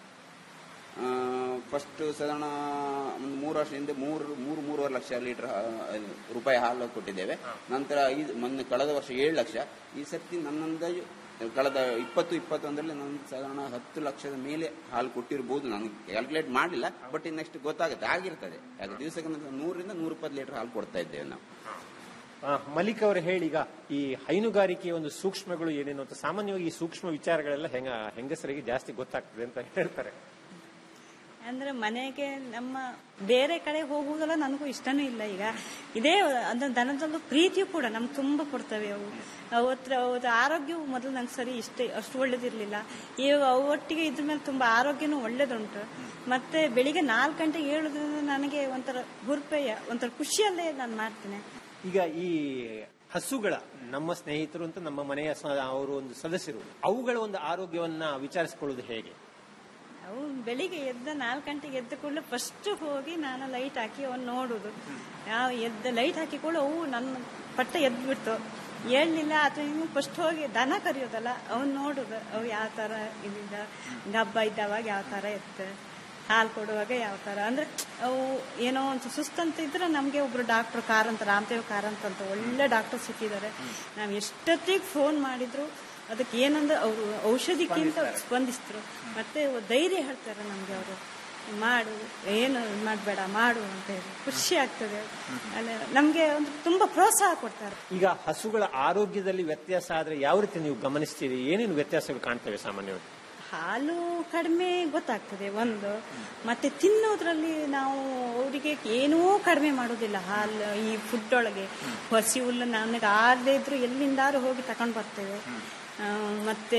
ಫಸ್ಟ್ ಸಾಧಾರಣ ಒಂದು ಮೂರು ವರ್ಷ ಹಿಂದೆ ಮೂರು ಮೂರು ಮೂರುವರೆ ಲಕ್ಷ ಲೀಟರ್ ರೂಪಾಯಿ ಹಾಲು ಕೊಟ್ಟಿದ್ದೇವೆ ನಂತರ ಐದು ಮೊನ್ನೆ ಕಳೆದ ವರ್ಷ ಏಳು ಲಕ್ಷ ಈ ಸರ್ತಿ ನನ್ನ ಅಂದಾಜು ಕಳೆದ ಇಪ್ಪತ್ತು ಇಪ್ಪತ್ತೊಂದರಲ್ಲಿ ನಾನು ಸಾಧಾರಣ ಹತ್ತು ಲಕ್ಷದ ಮೇಲೆ ಹಾಲು ಕೊಟ್ಟಿರ್ಬೋದು ನಾನು ಕ್ಯಾಲ್ಕುಲೇಟ್ ಮಾಡಲಿಲ್ಲ ಬಟ್ ನೆಕ್ಸ್ಟ್ ಗೊತ್ತಾಗುತ್ತೆ ಆಗಿರ್ತದೆ ಯಾಕೆ ದಿವಸಕ್ಕೆ ನಂತರ ನೂರರಿಂದ ನೂರ ಇಪ್ಪತ್ತು ಲೀಟರ್ ಹಾಲು ಕೊಡ್ತಾ ಇದ್ದೇವೆ ನಾವು ಆ, ಮಲ್ಲಿಕ್ ಅವರು ಹೇಳೀಗ ಈ ಹೈನುಗಾರಿಕೆಯ ಒಂದು ಸೂಕ್ಷ್ಮಗಳು ಏನೇನು ಅಂತ ಸಾಮಾನ್ಯವಾಗಿ ಈ ಸೂಕ್ಷ್ಮ ವಿಚಾರಗಳೆಲ್ಲ ಹೆಂಗ ಹೆಂಗಸರಿಗೆ ಜಾಸ್ತಿ ಗೊತ್ತಾಗ್ತದೆ ಅಂತ ಹೇಳ್ತಾರೆ ಅಂದ್ರೆ ಮನೆಗೆ ನಮ್ಮ ಬೇರೆ ಕಡೆ ಹೋಗುವುದೆಲ್ಲ ನನಗೂ ಇಷ್ಟನೂ ಇಲ್ಲ ಈಗ ಇದೇ ಅಂದ್ರೆ ದನದಲ್ಲೂ ಪ್ರೀತಿಯೂ ಕೂಡ ನಮ್ಗೆ ತುಂಬ ಕೊಡ್ತವೆ ಅವು ಅವತ್ರ ಅವರ ಆರೋಗ್ಯವು ಮೊದಲು ನಂಗೆ ಸರಿ ಇಷ್ಟ ಅಷ್ಟು ಒಳ್ಳೇದಿರ್ಲಿಲ್ಲ ಈಗ ಅವು ಒಟ್ಟಿಗೆ ಇದ್ರ ಮೇಲೆ ತುಂಬಾ ಆರೋಗ್ಯನೂ ಒಳ್ಳೇದುಂಟು ಮತ್ತೆ ಬೆಳಿಗ್ಗೆ ನಾಲ್ಕು ಗಂಟೆಗೆ ಏಳೋದ್ರಿಂದ ನನಗೆ ಒಂಥರ ಹುರ್ಪೆಯ ಒಂಥರ ಖುಷಿಯಲ್ಲೇ ನಾನು ಮಾಡ್ತೇನೆ ಈಗ ಈ ಹಸುಗಳ ನಮ್ಮ ಸ್ನೇಹಿತರು ಅಂತ ನಮ್ಮ ಮನೆಯ ಸ- ಅವರು ಒಂದು ಸದಸ್ಯರು ಅವುಗಳ ಒಂದು ಆರೋಗ್ಯವನ್ನ ವಿಚಾರಿಸಿಕೊಳ್ಳುವುದು ಹೇಗೆ ಅವು ಬೆಳಿಗ್ಗೆ ಎದ್ದ ನಾಲ್ಕು ಗಂಟೆಗೆ ಎದ್ದ ಕೂಡಲೇ ಫಸ್ಟ್ ಹೋಗಿ ನಾನು ಲೈಟ್ ಹಾಕಿ ಅವನ್ ನೋಡುದು ಯಾವ ಎದ್ದ ಲೈಟ್ ಹಾಕಿ ಕೂಡ ಅವು ನನ್ನ ಪಟ್ಟ ಎದ್ದು ಬಿಡ್ತು ಹೇಳಲಿಲ್ಲ ಅಥವಾ ಇನ್ನು ಫಸ್ಟ್ ಹೋಗಿ ದನ ಕರಿಯೋದಲ್ಲ ಅವನ್ ನೋಡುದು ಅವು ಯಾವ ತರ ಇದಿದ ಗಬ್ಬ ಇದ್ದವಾಗ ಯಾವ ತರ ಎತ್ತ ಹಾಲು ಕೊಡುವಾಗ ಯಾವ ತರ ಅಂದ್ರೆ ಅವು ಏನೋ ಒಂದು ಸುಸ್ತಂತ ಇದ್ರೆ ನಮ್ಗೆ ಒಬ್ರು ಡಾಕ್ಟರ್ ಕಾರಂತ ರಾಮದೇವ್ ಕಾರಂತ ಅಂತ ಒಳ್ಳೆ ಡಾಕ್ಟರ್ ಸಿಕ್ಕಿದ್ದಾರೆ ನಾವು ಎಷ್ಟೊತ್ತಿಗೆ ಫೋನ್ ಮಾಡಿದ್ರು ಅದಕ್ಕೆ ಏನಂದ್ರೆ ಅವರು ಔಷಧಿಕ್ಕಿಂತ ಸ್ಪಂದಿಸಿದ್ರು ಮತ್ತೆ ಧೈರ್ಯ ಹೇಳ್ತಾರೆ ನಮ್ಗೆ ಅವರು ಮಾಡು ಏನು ಇದ್ ಮಾಡ್ಬೇಡ ಮಾಡು ಅಂತ ಹೇಳಿ ಖುಷಿ ಆಗ್ತದೆ ಅಲ್ಲ ನಮ್ಗೆ ಒಂದು ತುಂಬಾ ಪ್ರೋತ್ಸಾಹ ಕೊಡ್ತಾರೆ ಈಗ ಹಸುಗಳ ಆರೋಗ್ಯದಲ್ಲಿ ವ್ಯತ್ಯಾಸ ಆದ್ರೆ ಯಾವ ರೀತಿ ನೀವು ಗಮನಿಸ್ತೀರಿ ಏನೇನು ವ್ಯತ್ಯಾಸಗಳು ಕಾಣ್ತವೆ ಸಾಮಾನ್ಯವಾಗಿ ಹಾಲು ಕಡಿಮೆ ಗೊತ್ತಾಗ್ತದೆ ಒಂದು ಮತ್ತೆ ತಿನ್ನೋದ್ರಲ್ಲಿ ನಾವು ಅವರಿಗೆ ಏನೂ ಕಡಿಮೆ ಮಾಡೋದಿಲ್ಲ ಹಾಲು ಈ ಫುಡ್ ಒಳಗೆ ಹಸಿ ಹುಲ್ಲು ನನಗೆ ಆಗದೆ ಇದ್ರು ಎಲ್ಲಿಂದಾರು ಹೋಗಿ ತಗೊಂಡು ಬರ್ತೇವೆ ಆ, ಮತ್ತೆ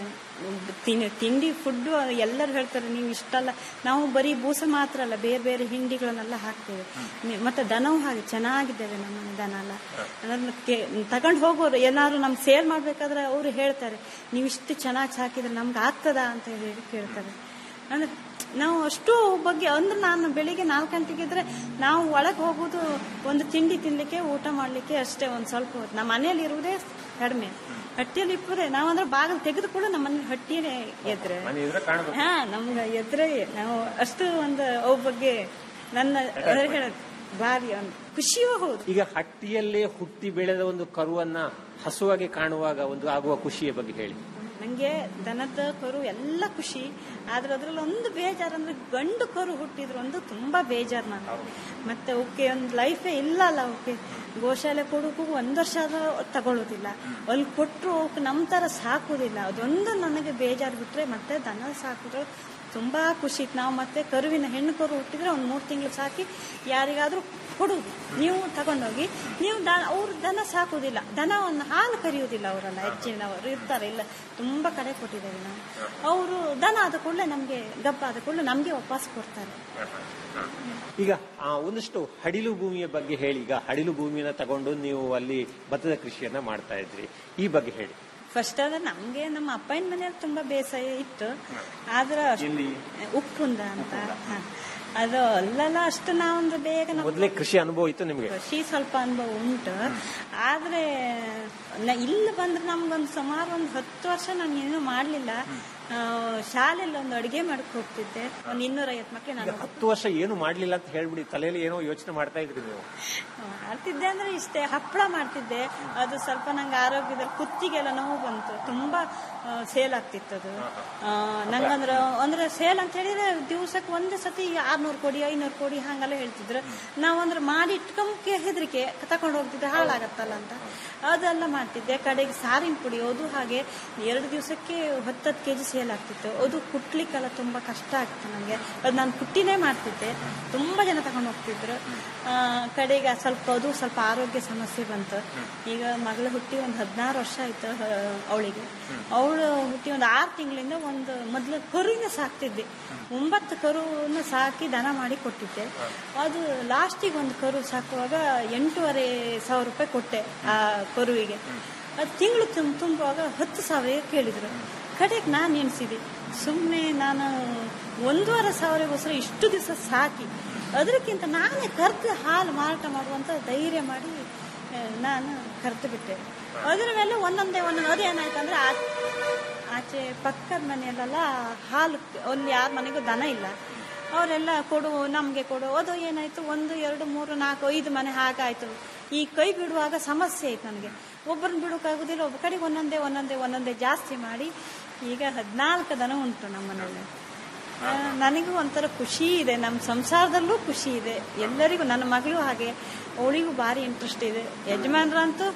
ತಿನ್- ತಿಂಡಿ ಫುಡ್ ಎಲ್ಲರೂ ಹೇಳ್ತಾರೆ ನೀವು ಇಷ್ಟಲ್ಲ ನಾವು ಬರೀ ಬೂಸ ಮಾತ್ರ ಅಲ್ಲ ಬೇರೆ ಬೇರೆ ಹಿಂಡಿಗಳನ್ನೆಲ್ಲ ಹಾಕ್ತೇವೆ ನಿ- ಮತ್ತೆ ದನವೂ ಹಾಗೆ ಚೆನ್ನಾಗಿದ್ದೇವೆ ನಮ್ಮ ಮನೆ ದನ ಎಲ್ಲ ಅದನ್ನ ತಗೊಂಡು ಹೋಗೋರು ಏನಾದ್ರು ನಮ್ ಸೇಲ್ ಮಾಡ್ಬೇಕಾದ್ರೆ ಅವರು ಹೇಳ್ತಾರೆ ನೀವು ಇಷ್ಟು ಚೆನ್ನಾಗಿ ಸಾಕಿದ್ರೆ ನಮ್ಗೆ ಆಗ್ತದಾ ಅಂತ ಹೇಳಿ ಕೇಳ್ತಾರೆ ಅಂದ್ರೆ ನಾವು ಅಷ್ಟು ಬಗ್ಗೆ ಅಂದ್ರೆ ನಾನು ಬೆಳಿಗ್ಗೆ ನಾಲ್ಕು ಗಂಟೆಗೆ ಇದ್ರೆ ನಾವು ಒಳಗೆ ಹೋಗೋದು ಒಂದು ತಿಂಡಿ ತಿನ್ಲಿಕ್ಕೆ ಊಟ ಮಾಡ್ಲಿಕ್ಕೆ ಅಷ್ಟೇ ಒಂದು ಸ್ವಲ್ಪ ಹೊತ್ತು ನಮ್ಮ ಮನೆಯಲ್ಲಿ ಇರುವುದೇ ಕಡಿಮೆ ಹಟ್ಟಿಯಲ್ಲಿ ಇಪ್ಪದೆ ನಾವಂದ್ರೆ ಬಾಗಿಲು ತೆಗೆದು ಕೂಡ ನಮ್ಮ ಮನೆ ಹಟ್ಟಿಯೇ ಎದ್ರೆ ಮನೆ ಎದುರು ಕಾಣಬೇಕು ಹಾ ನಮ್ಗೆ ಎದ್ರೆ ನಾವು ಅಷ್ಟು ಒಂದು ಅವ್ ಬಗ್ಗೆ ನನ್ನ ಅದೇ ಹೇಳೋದು ಭಾರಿ ಒಂದು ಖುಷಿಯೂ ಹೌದು ಈಗ ಹಟ್ಟಿಯಲ್ಲೇ ಹುಟ್ಟಿ ಬೆಳೆದ ಒಂದು ಕರುವನ್ನ ಹಸುವಾಗಿ ಕಾಣುವಾಗ ಒಂದು ಆಗುವ ಖುಷಿಯ ಬಗ್ಗೆ ಹೇಳಿ ನಂಗೆ ದನದ ಕರು ಎಲ್ಲ ಖುಷಿ ಆದ್ರೆ ಅದ್ರಲ್ಲಿ ಒಂದು ಬೇಜಾರು ಅಂದ್ರೆ ಗಂಡು ಕರು ಹುಟ್ಟಿದ್ರು ಒಂದು ತುಂಬಾ ಬೇಜಾರು ನಾನು ಮತ್ತೆ ಅವಕ್ಕೆ ಒಂದು ಲೈಫೇ ಇಲ್ಲ ಅಲ್ಲ ಅವಕ್ಕೆ ಗೋಶಾಲೆ ಕೊಡೋಕು ಒಂದ್ ವರ್ಷ ಆದ್ರೂ ತಗೊಳ್ಳೋದಿಲ್ಲ ಅಲ್ಲಿ ಕೊಟ್ಟರು ಅವಕ್ಕೆ ನಮ್ಮ ತರ ಸಾಕುದಿಲ್ಲ ಅದೊಂದು ನನಗೆ ಬೇಜಾರು ಬಿಟ್ರೆ ಮತ್ತೆ ದನ ಸಾಕಿದ್ರು ತುಂಬಾ ಖುಷಿ ಇತ್ತು ನಾವು ಮತ್ತೆ ಕರುವಿನ ಹೆಣ್ಣು ಕರು ಹುಟ್ಟಿದ್ರೆ ಒಂದು ಮೂರು ತಿಂಗಳು ಸಾಕಿ ಯಾರಿಗಾದ್ರೂ ಕೊಡುದು ನೀವು ತಗೊಂಡೋಗಿ ನೀವು ದ ಅವ್ರು ದನ ಸಾಕುದಿಲ್ಲ ದನವನ್ನು ಹಾಲು ಕರೆಯುವುದಿಲ್ಲ ಅವರೆಲ್ಲ ಹೆಚ್ಚಿನವರು ಇರ್ತಾರೆ ಇಲ್ಲ ತುಂಬಾ ಕಡೆ ಕೊಟ್ಟಿದ್ದೇವೆ ನಾವು ಅವರು ದನ ಆದ ಕೂಡಲೇ ನಮ್ಗೆ ಗಬ್ಬ ಆದ ಕೂಡಲೇ ನಮ್ಗೆ ವಾಪಸ್ ಕೊಡ್ತಾರೆ ಈಗ ಆ, ಒಂದಷ್ಟು ಹಡಿಲು ಭೂಮಿಯ ಬಗ್ಗೆ ಹೇಳಿ ಈಗ ಹಡಿಲು ಭೂಮಿಯನ್ನ ತಗೊಂಡು ನೀವು ಅಲ್ಲಿ ಭತ್ತದ ಕೃಷಿಯನ್ನ ಮಾಡ್ತಾ ಇದ್ರಿ ಈ ಬಗ್ಗೆ ಹೇಳಿ ಫಸ್ಟ್ ಆದ್ರೆ ನಮ್ಗೆ ನಮ್ಮ ಅಪ್ಪನ ಮನೆಯಲ್ಲಿ ತುಂಬಾ ಬೇಸಾಯ ಇತ್ತು ಆದ್ರ ಅಷ್ಟ್- ಉಪ್ಪುಂದ ಅಂತ ಹ. ಅದು ಅಲ್ಲೆಲ್ಲ ಅಷ್ಟು ನಾವೊಂದು ಬೇಗ ನಮ್ಮ ಮೊದಲೇ ಕೃಷಿ ಅನುಭವ ಇತ್ತು ನಿಮಗೆ ಕೃಷಿ ಸ್ವಲ್ಪ ಅನುಭವ ಉಂಟು ಆದ್ರೆ ನ- ಇಲ್ಲಿ ಬಂದ್ರೆ ನಮ್ಗೊಂದು ಸುಮಾರು ಒಂದು ಹತ್ತು ವರ್ಷ ನಾನು ಏನೂ ಮಾಡ್ಲಿಲ್ಲ ಆ, ಶಾಲೆಯಲ್ಲಿ ಒಂದು ಅಡಿಗೆ ಮಾಡಕ್ ಹೋಗ್ತಿದ್ದೆ ಒಂದು ಇನ್ನೂರೈವತ್ತು ಮಕ್ಳು ಈಗ ನಾನು ಹತ್ತು ವರ್ಷ ಏನು ಮಾಡ್ಲಿಲ್ಲ ಅಂತ ಹೇಳ್ಬಿಡಿ ತಲೆಯಲ್ಲಿ ಏನೋ ಯೋಚನೆ ಮಾಡ್ತಾ ಇದ್ರಿ ನೀವು ಮಾಡ್ತಿದ್ದೆ ಅಂದ್ರೆ ಇಷ್ಟೇ ಹಪ್ಪಳ ಮಾಡ್ತಿದ್ದೆ ಅದು ಸ್ವಲ್ಪ ನಂಗೆ ಆರೋಗ್ಯದಲ್ಲಿ ಕುತ್ತಿಗೆಲ್ಲ ನೋವು ಬಂತು ತುಂಬಾ ಸೇಲ್ ಆಗ್ತಿತ್ತು ಅದು ಆ, ನಂಗಂದ್ರ ಅಂದ್ರೆ ಸೇಲ್ ಅಂತ ಹೇಳಿದ್ರೆ ದಿವಸಕ್ಕೆ ಒಂದೇ ಸತಿ ಆರ್ನೂರು ಕೊಡಿ ಐನೂರು ಕೊಡಿ ಹಂಗೆಲ್ಲ ಹೇಳ್ತಿದ್ರು ನಾವಂದ್ರೆ ಮಾಡಿ ಇಟ್ಕೊಂಬಕ್ಕೆ ಹೆದರಿಕೆ ತಕೊಂಡು ಹೋಗ್ತಿದ್ದೆ ಹಾಳಾಗತ್ತಲ್ಲ ಅಂತ ಅದೆಲ್ಲ ಮಾಡ್ತಿದ್ದೆ ಕಡೆಗೆ ಸಾರಿನ ಪುಡಿ ಅದು ಹಾಗೆ ಎರಡು ದಿವಸಕ್ಕೆ ಹತ್ತತ್ತು ಕೆ ಜಿ ಸೇಲ್ ಆಗ್ತಿತ್ತು ಅದು ಕುಟ್ಲಿಕ್ಕೆಲ್ಲ ತುಂಬಾ ಕಷ್ಟ ಆಗ್ತಿತ್ತು ನನಗೆ ಅದು ನಾನು ಕುಟ್ಟಿನೇ ಮಾಡ್ತಿದ್ದೆ ತುಂಬಾ ಜನ ತಗೊಂಡು ಹೋಗ್ತಿದ್ರು ಆ, ಕಡೆಗೆ ಸ್ವಲ್ಪ ಅದು ಸ್ವಲ್ಪ ಆರೋಗ್ಯ ಸಮಸ್ಯೆ ಬಂತು ಈಗ ಮಗಳು ಹುಟ್ಟಿ ಒಂದು ಹದಿನಾರು ವರ್ಷ ಆಯ್ತು ಅವಳಿಗೆ ಅವಳು ಹುಟ್ಟಿ ಒಂದು ಆರು ತಿಂಗಳಿಂದ ಒಂದು ಮೊದಲು ಕರುವಿನ ಸಾಕ್ತಿದ್ದೆ ಒಂಬತ್ತು ಕರುವನ್ನು ಸಾಕಿ ದನ ಮಾಡಿ ಕೊಟ್ಟಿದ್ದೆ ಅದು ಲಾಸ್ಟಿಗೆ ಒಂದು ಕರು ಸಾಕುವಾಗ ಎಂಟೂವರೆ ಸಾವಿರ ರೂಪಾಯಿ ಕೊಟ್ಟೆ ಆ ಕರುವಿಗೆ ಅದು ತಿಂಗಳು ತುಂಬ ತುಂಬುವಾಗ ಹತ್ತು ಸಾವಿರ ಕೇಳಿದ್ರು ಕಡೆಗೆ ನಾನು ಎಣಿಸಿದೆ ಸುಮ್ಮನೆ ನಾನು ಒಂದೂವರೆ ಸಾವಿರಗೋಸ್ಕರ ಇಷ್ಟು ದಿವಸ ಸಾಕಿ ಅದಕ್ಕಿಂತ ನಾನೇ ಕರ್ದು ಹಾಲು ಮಾರಾಟ ಮಾಡುವಂತ ಧೈರ್ಯ ಮಾಡಿ ಆ, ನಾನು ಕರೆದು ಬಿಟ್ಟೆ ಅದರ ಮೇಲೆ ಒಂದೊಂದೇ ಒಂದೊಂದು ಅದೇನಾಯ್ತು ಅಂದ್ರೆ ಆ- ಆಚೆ ಪಕ್ಕದ ಮನೆಯಲ್ಲೆಲ್ಲ ಹಾಲು ಒಂದು ಯಾರ ಮನೆಗೂ ದನ ಇಲ್ಲ ಅವರೆಲ್ಲ ಕೊಡು ನಮಗೆ ಕೊಡು ಅದು ಏನಾಯ್ತು ಒಂದು ಎರಡು ಮೂರು ನಾಲ್ಕು ಐದು ಮನೆ ಹಾಗಾಯ್ತು ಈ ಕೈ ಬಿಡುವಾಗ ಸಮಸ್ಯೆ ಆಯ್ತು ನನಗೆ ಒಬ್ಬರನ್ನ ಬಿಡೋಕ್ಕಾಗೋದಿಲ್ಲ ಒಬ್ಬ ಕಡೆಗೆ ಒಂದೊಂದೇ ಒಂದೊಂದೇ ಒಂದೊಂದೇ ಜಾಸ್ತಿ ಮಾಡಿ ಈಗ ಹದಿನಾಲ್ಕು ದನ ಉಂಟು ನಮ್ಮ ಮನೆಯಲ್ಲಿ ಆ, ನನಗೂ ಒಂಥರ ಖುಷಿ ಇದೆ ನಮ್ಮ ಸಂಸಾರದಲ್ಲೂ ಖುಷಿ ಇದೆ ಎಲ್ಲರಿಗೂ ನನ್ನ ಮಗಳು ಹಾಗೆ ಅವಳಿಗೂ ಭಾರಿ ಇಂಟ್ರೆಸ್ಟ್ ಇದೆ ಯಜಮಾನ್ರಂತೂ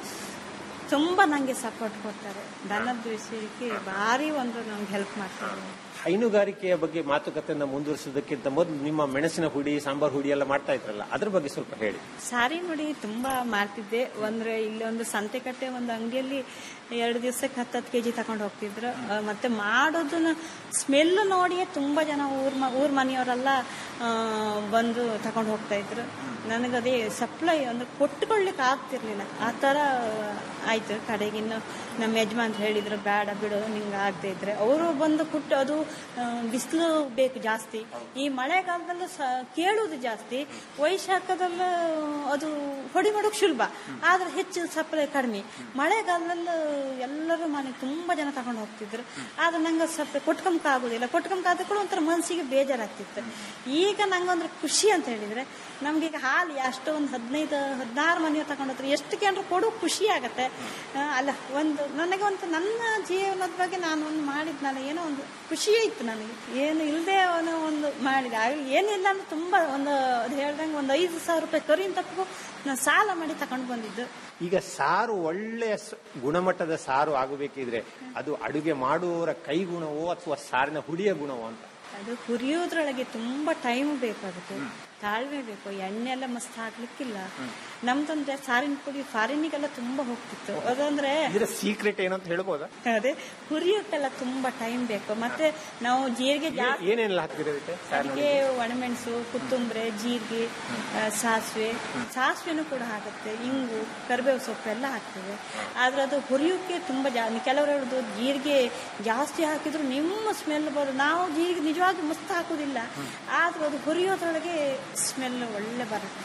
ತುಂಬಾ ನಂಗೆ ಸಪೋರ್ಟ್ ಕೊಡ್ತಾರೆ ದನದ ವಿಷಯಕ್ಕೆ ಭಾರಿ ಒಂದು ನಂಗೆ ಹೆಲ್ಪ್ ಮಾಡ್ತಾರೆ ಹೈನುಗಾರಿಕೆಯ ಬಗ್ಗೆ ಮಾತುಕತೆಯನ್ನ ಮುಂದುವರಿಸೋದಕ್ಕಿಂತ ಮೊದಲು ನಿಮ್ಮ ಮೆಣಸಿನ ಹುಡಿ ಸಾಂಬಾರ್ ಹುಡಿ ಎಲ್ಲ ಮಾಡ್ತಾ ಇದ್ರಲ್ಲ ಅದ್ರ ಬಗ್ಗೆ ಸ್ವಲ್ಪ ಹೇಳಿ ಸಾರಿ ನೋಡಿ ತುಂಬಾ ಮಾಡ್ತಿದ್ದೆ ಅಂದ್ರೆ ಇಲ್ಲಿ ಒಂದು ಸಂತೆಕಟ್ಟೆ ಒಂದು ಅಂಗಡಿಯಲ್ಲಿ ಎರಡು ದಿವಸಕ್ಕೆ ಹತ್ತತ್ತು ಕೆಜಿ ತಗೊಂಡು ಹೋಗ್ತಿದ್ರು ಆ, ಮತ್ತೆ ಮಾಡೋದನ್ನ ಸ್ಮೆಲ್ ನೋಡಿಯೇ ತುಂಬಾ ಜನ ಊರ್ ಮ- ಊರ್ ಮನೆಯವರೆಲ್ಲ ಆ, ಬಂದು ತಗೊಂಡು ಹೋಗ್ತಾ ಇದ್ರು ನನಗದೇ ಸಪ್ಲೈ ಅಂದ್ರೆ ಕೊಟ್ಟುಕೊಳ್ಳಿಕ್ಕೆ ಆಗ್ತಿರ್ಲಿಲ್ಲ ಆ ಥರ ಆಯ್ತು ಕಡೆಗಿನ್ನು ನಮ್ಮ ಯಜಮಾನ್ರು ಹೇಳಿದ್ರು ಬೇಡ ಬಿಡು ನಿಂಗೆ ಆಗದೆ ಇದ್ರೆ ಅವರು ಬಂದು ಕುಟ್ಟು ಅದು ಬಿಸಿಲು ಬೇಕು ಜಾಸ್ತಿ ಈ ಮಳೆಗಾಲದಲ್ಲೂ ಸ ಕೇಳುವುದು ಜಾಸ್ತಿ ವೈಶಾಖದಲ್ಲೂ ಅದು ಹೊಡಿ ಮಾಡೋಕೆ ಸುಲಭ ಆದ್ರೆ ಹೆಚ್ಚು ಸಪ್ಲೈ ಕಡಿಮೆ ಮಳೆಗಾಲದಲ್ಲೂ ಎಲ್ಲರೂ ಮನೆ ತುಂಬಾ ಜನ ತಗೊಂಡು ಹೋಗ್ತಿದ್ರು ಆದ್ರೆ ನಂಗೆ ಸ್ವಲ್ಪ ಕೊಟ್ಕೊಂಬಕ ಆಗುದಿಲ್ಲ ಕೊಟ್ಕೊಂಬಕ ಆದ ಕೂಡ ಒಂಥರ ಮನಸ್ಸಿಗೆ ಬೇಜಾರಾಗ್ತಿತ್ತು ಈಗ ನಂಗೊಂದ್ರೆ ಖುಷಿ ಅಂತ ಹೇಳಿದ್ರೆ ನಮ್ಗೆ ಈಗ ಹಾಲು ಅಷ್ಟು ಒಂದು ಹದಿನೈದು ಹದಿನಾರು ಮನೆಯವ್ರು ತಗೊಂಡು ಹೋದ್ರೆ ಎಷ್ಟು ಕೇಂದ್ರ ಕೊಡೋ ಖುಷಿ ಆಗತ್ತೆ ಆ, ಅಲ್ಲ ಒಂದು ನನಗೆ ಒಂದು ನನ್ನ ಜೀವನದ ಬಗ್ಗೆ ನಾನು ಒಂದು ಮಾಡಿದ್ನಲ್ಲ ಏನೋ ಒಂದು ಖುಷಿ ಇತ್ತು ನನಗೆ ಏನು ಇಲ್ಲದೆ ಅವನು ಒಂದು ಮಾಡಿದೆ ಆಗ ಏನಿಲ್ಲ ಅಂದ್ರೆ ತುಂಬಾ ಒಂದು ಅದು ಹೇಳ್ದಂಗೆ ಒಂದು ಐದು ಸಾವಿರ ರೂಪಾಯಿ ಕರಿನ ತಪ್ಪು ನಾನು ಸಾಲ ಮಾಡಿ ತಗೊಂಡು ಬಂದಿದ್ದು ಈಗ ಸಾರು ಒಳ್ಳೆಯ ಸ- ಗುಣಮಟ್ಟದ ಸಾರು ಆಗಬೇಕಿದ್ರೆ ಅದು ಅಡುಗೆ ಮಾಡುವವರ ಕೈಗುಣವೋ ಅಥವಾ ಸಾರಿನ ಹುಡಿಯ ಗುಣವೋ ಅಂತ ಅದು ಹುರಿಯೋದ್ರೊಳಗೆ ತುಂಬಾ ಟೈಮ್ ಬೇಕಾಗುತ್ತೆ ತಾಳ್ಮೆ ಬೇಕು ಎಣ್ಣೆ ಎಲ್ಲ ಮಸ್ತ್ ಹಾಕ್ಲಿಕ್ಕಿಲ್ಲ ನಮ್ದಂದ್ರೆ ಸಾರಿನ ಪುಡಿ ಫಾರಿನಿಗೆಲ್ಲ ತುಂಬಾ ಹೋಗ್ತಿತ್ತು ಅದಂದ್ರೆ ಇದರ ಸೀಕ್ರೆಟ್ ಏನಂತ ಹೇಳ್ಬೋದಾ ಅದೇ ಹುರಿಯೋಕ್ಕೆಲ್ಲ ತುಂಬಾ ಟೈಮ್ ಬೇಕು ಮತ್ತೆ ನಾವು ಜೀರಿಗೆ ಜಾಸ್ತಿ ಏನೇನೆಲ್ಲ ಹಾಕ್ತೀರಿ ಅದಕ್ಕೆ ಸಾರಿನ ಅದಕ್ಕೆ ಒಣಮೆಣಸು ಕೊತ್ತಂಬರಿ ಜೀರಿಗೆ ಆ, ಸಾಸಿವೆ ಸಾಸಿವೆನೂ ಕೂಡ ಹಾಕುತ್ತೆ ಇಂಗು ಕರಿಬೇವು ಸೊಪ್ಪು ಎಲ್ಲ ಹಾಕ್ತೇವೆ ಆದ್ರೆ ಅದು ಹುರಿಯೋಕೆ ತುಂಬಾ ಜಾ ಕೆಲವರು ಹೇಳುದು ಜೀರಿಗೆ ಜಾಸ್ತಿ ಹಾಕಿದ್ರು ನಿಮ್ಮ ಸ್ಮೆಲ್ ಬರೋದು ನಾವು ಜೀರಿಗೆ ನಿಜವಾಗ್ಲೂ ಮಸ್ತ್ ಹಾಕುದಿಲ್ಲ ಆದ್ರೂ ಅದು ಹುರಿಯೋದ್ರೊಳಗೆ ಸ್ಮೆಲ್ ಒಳ್ಳೆ ಬರುತ್ತೆ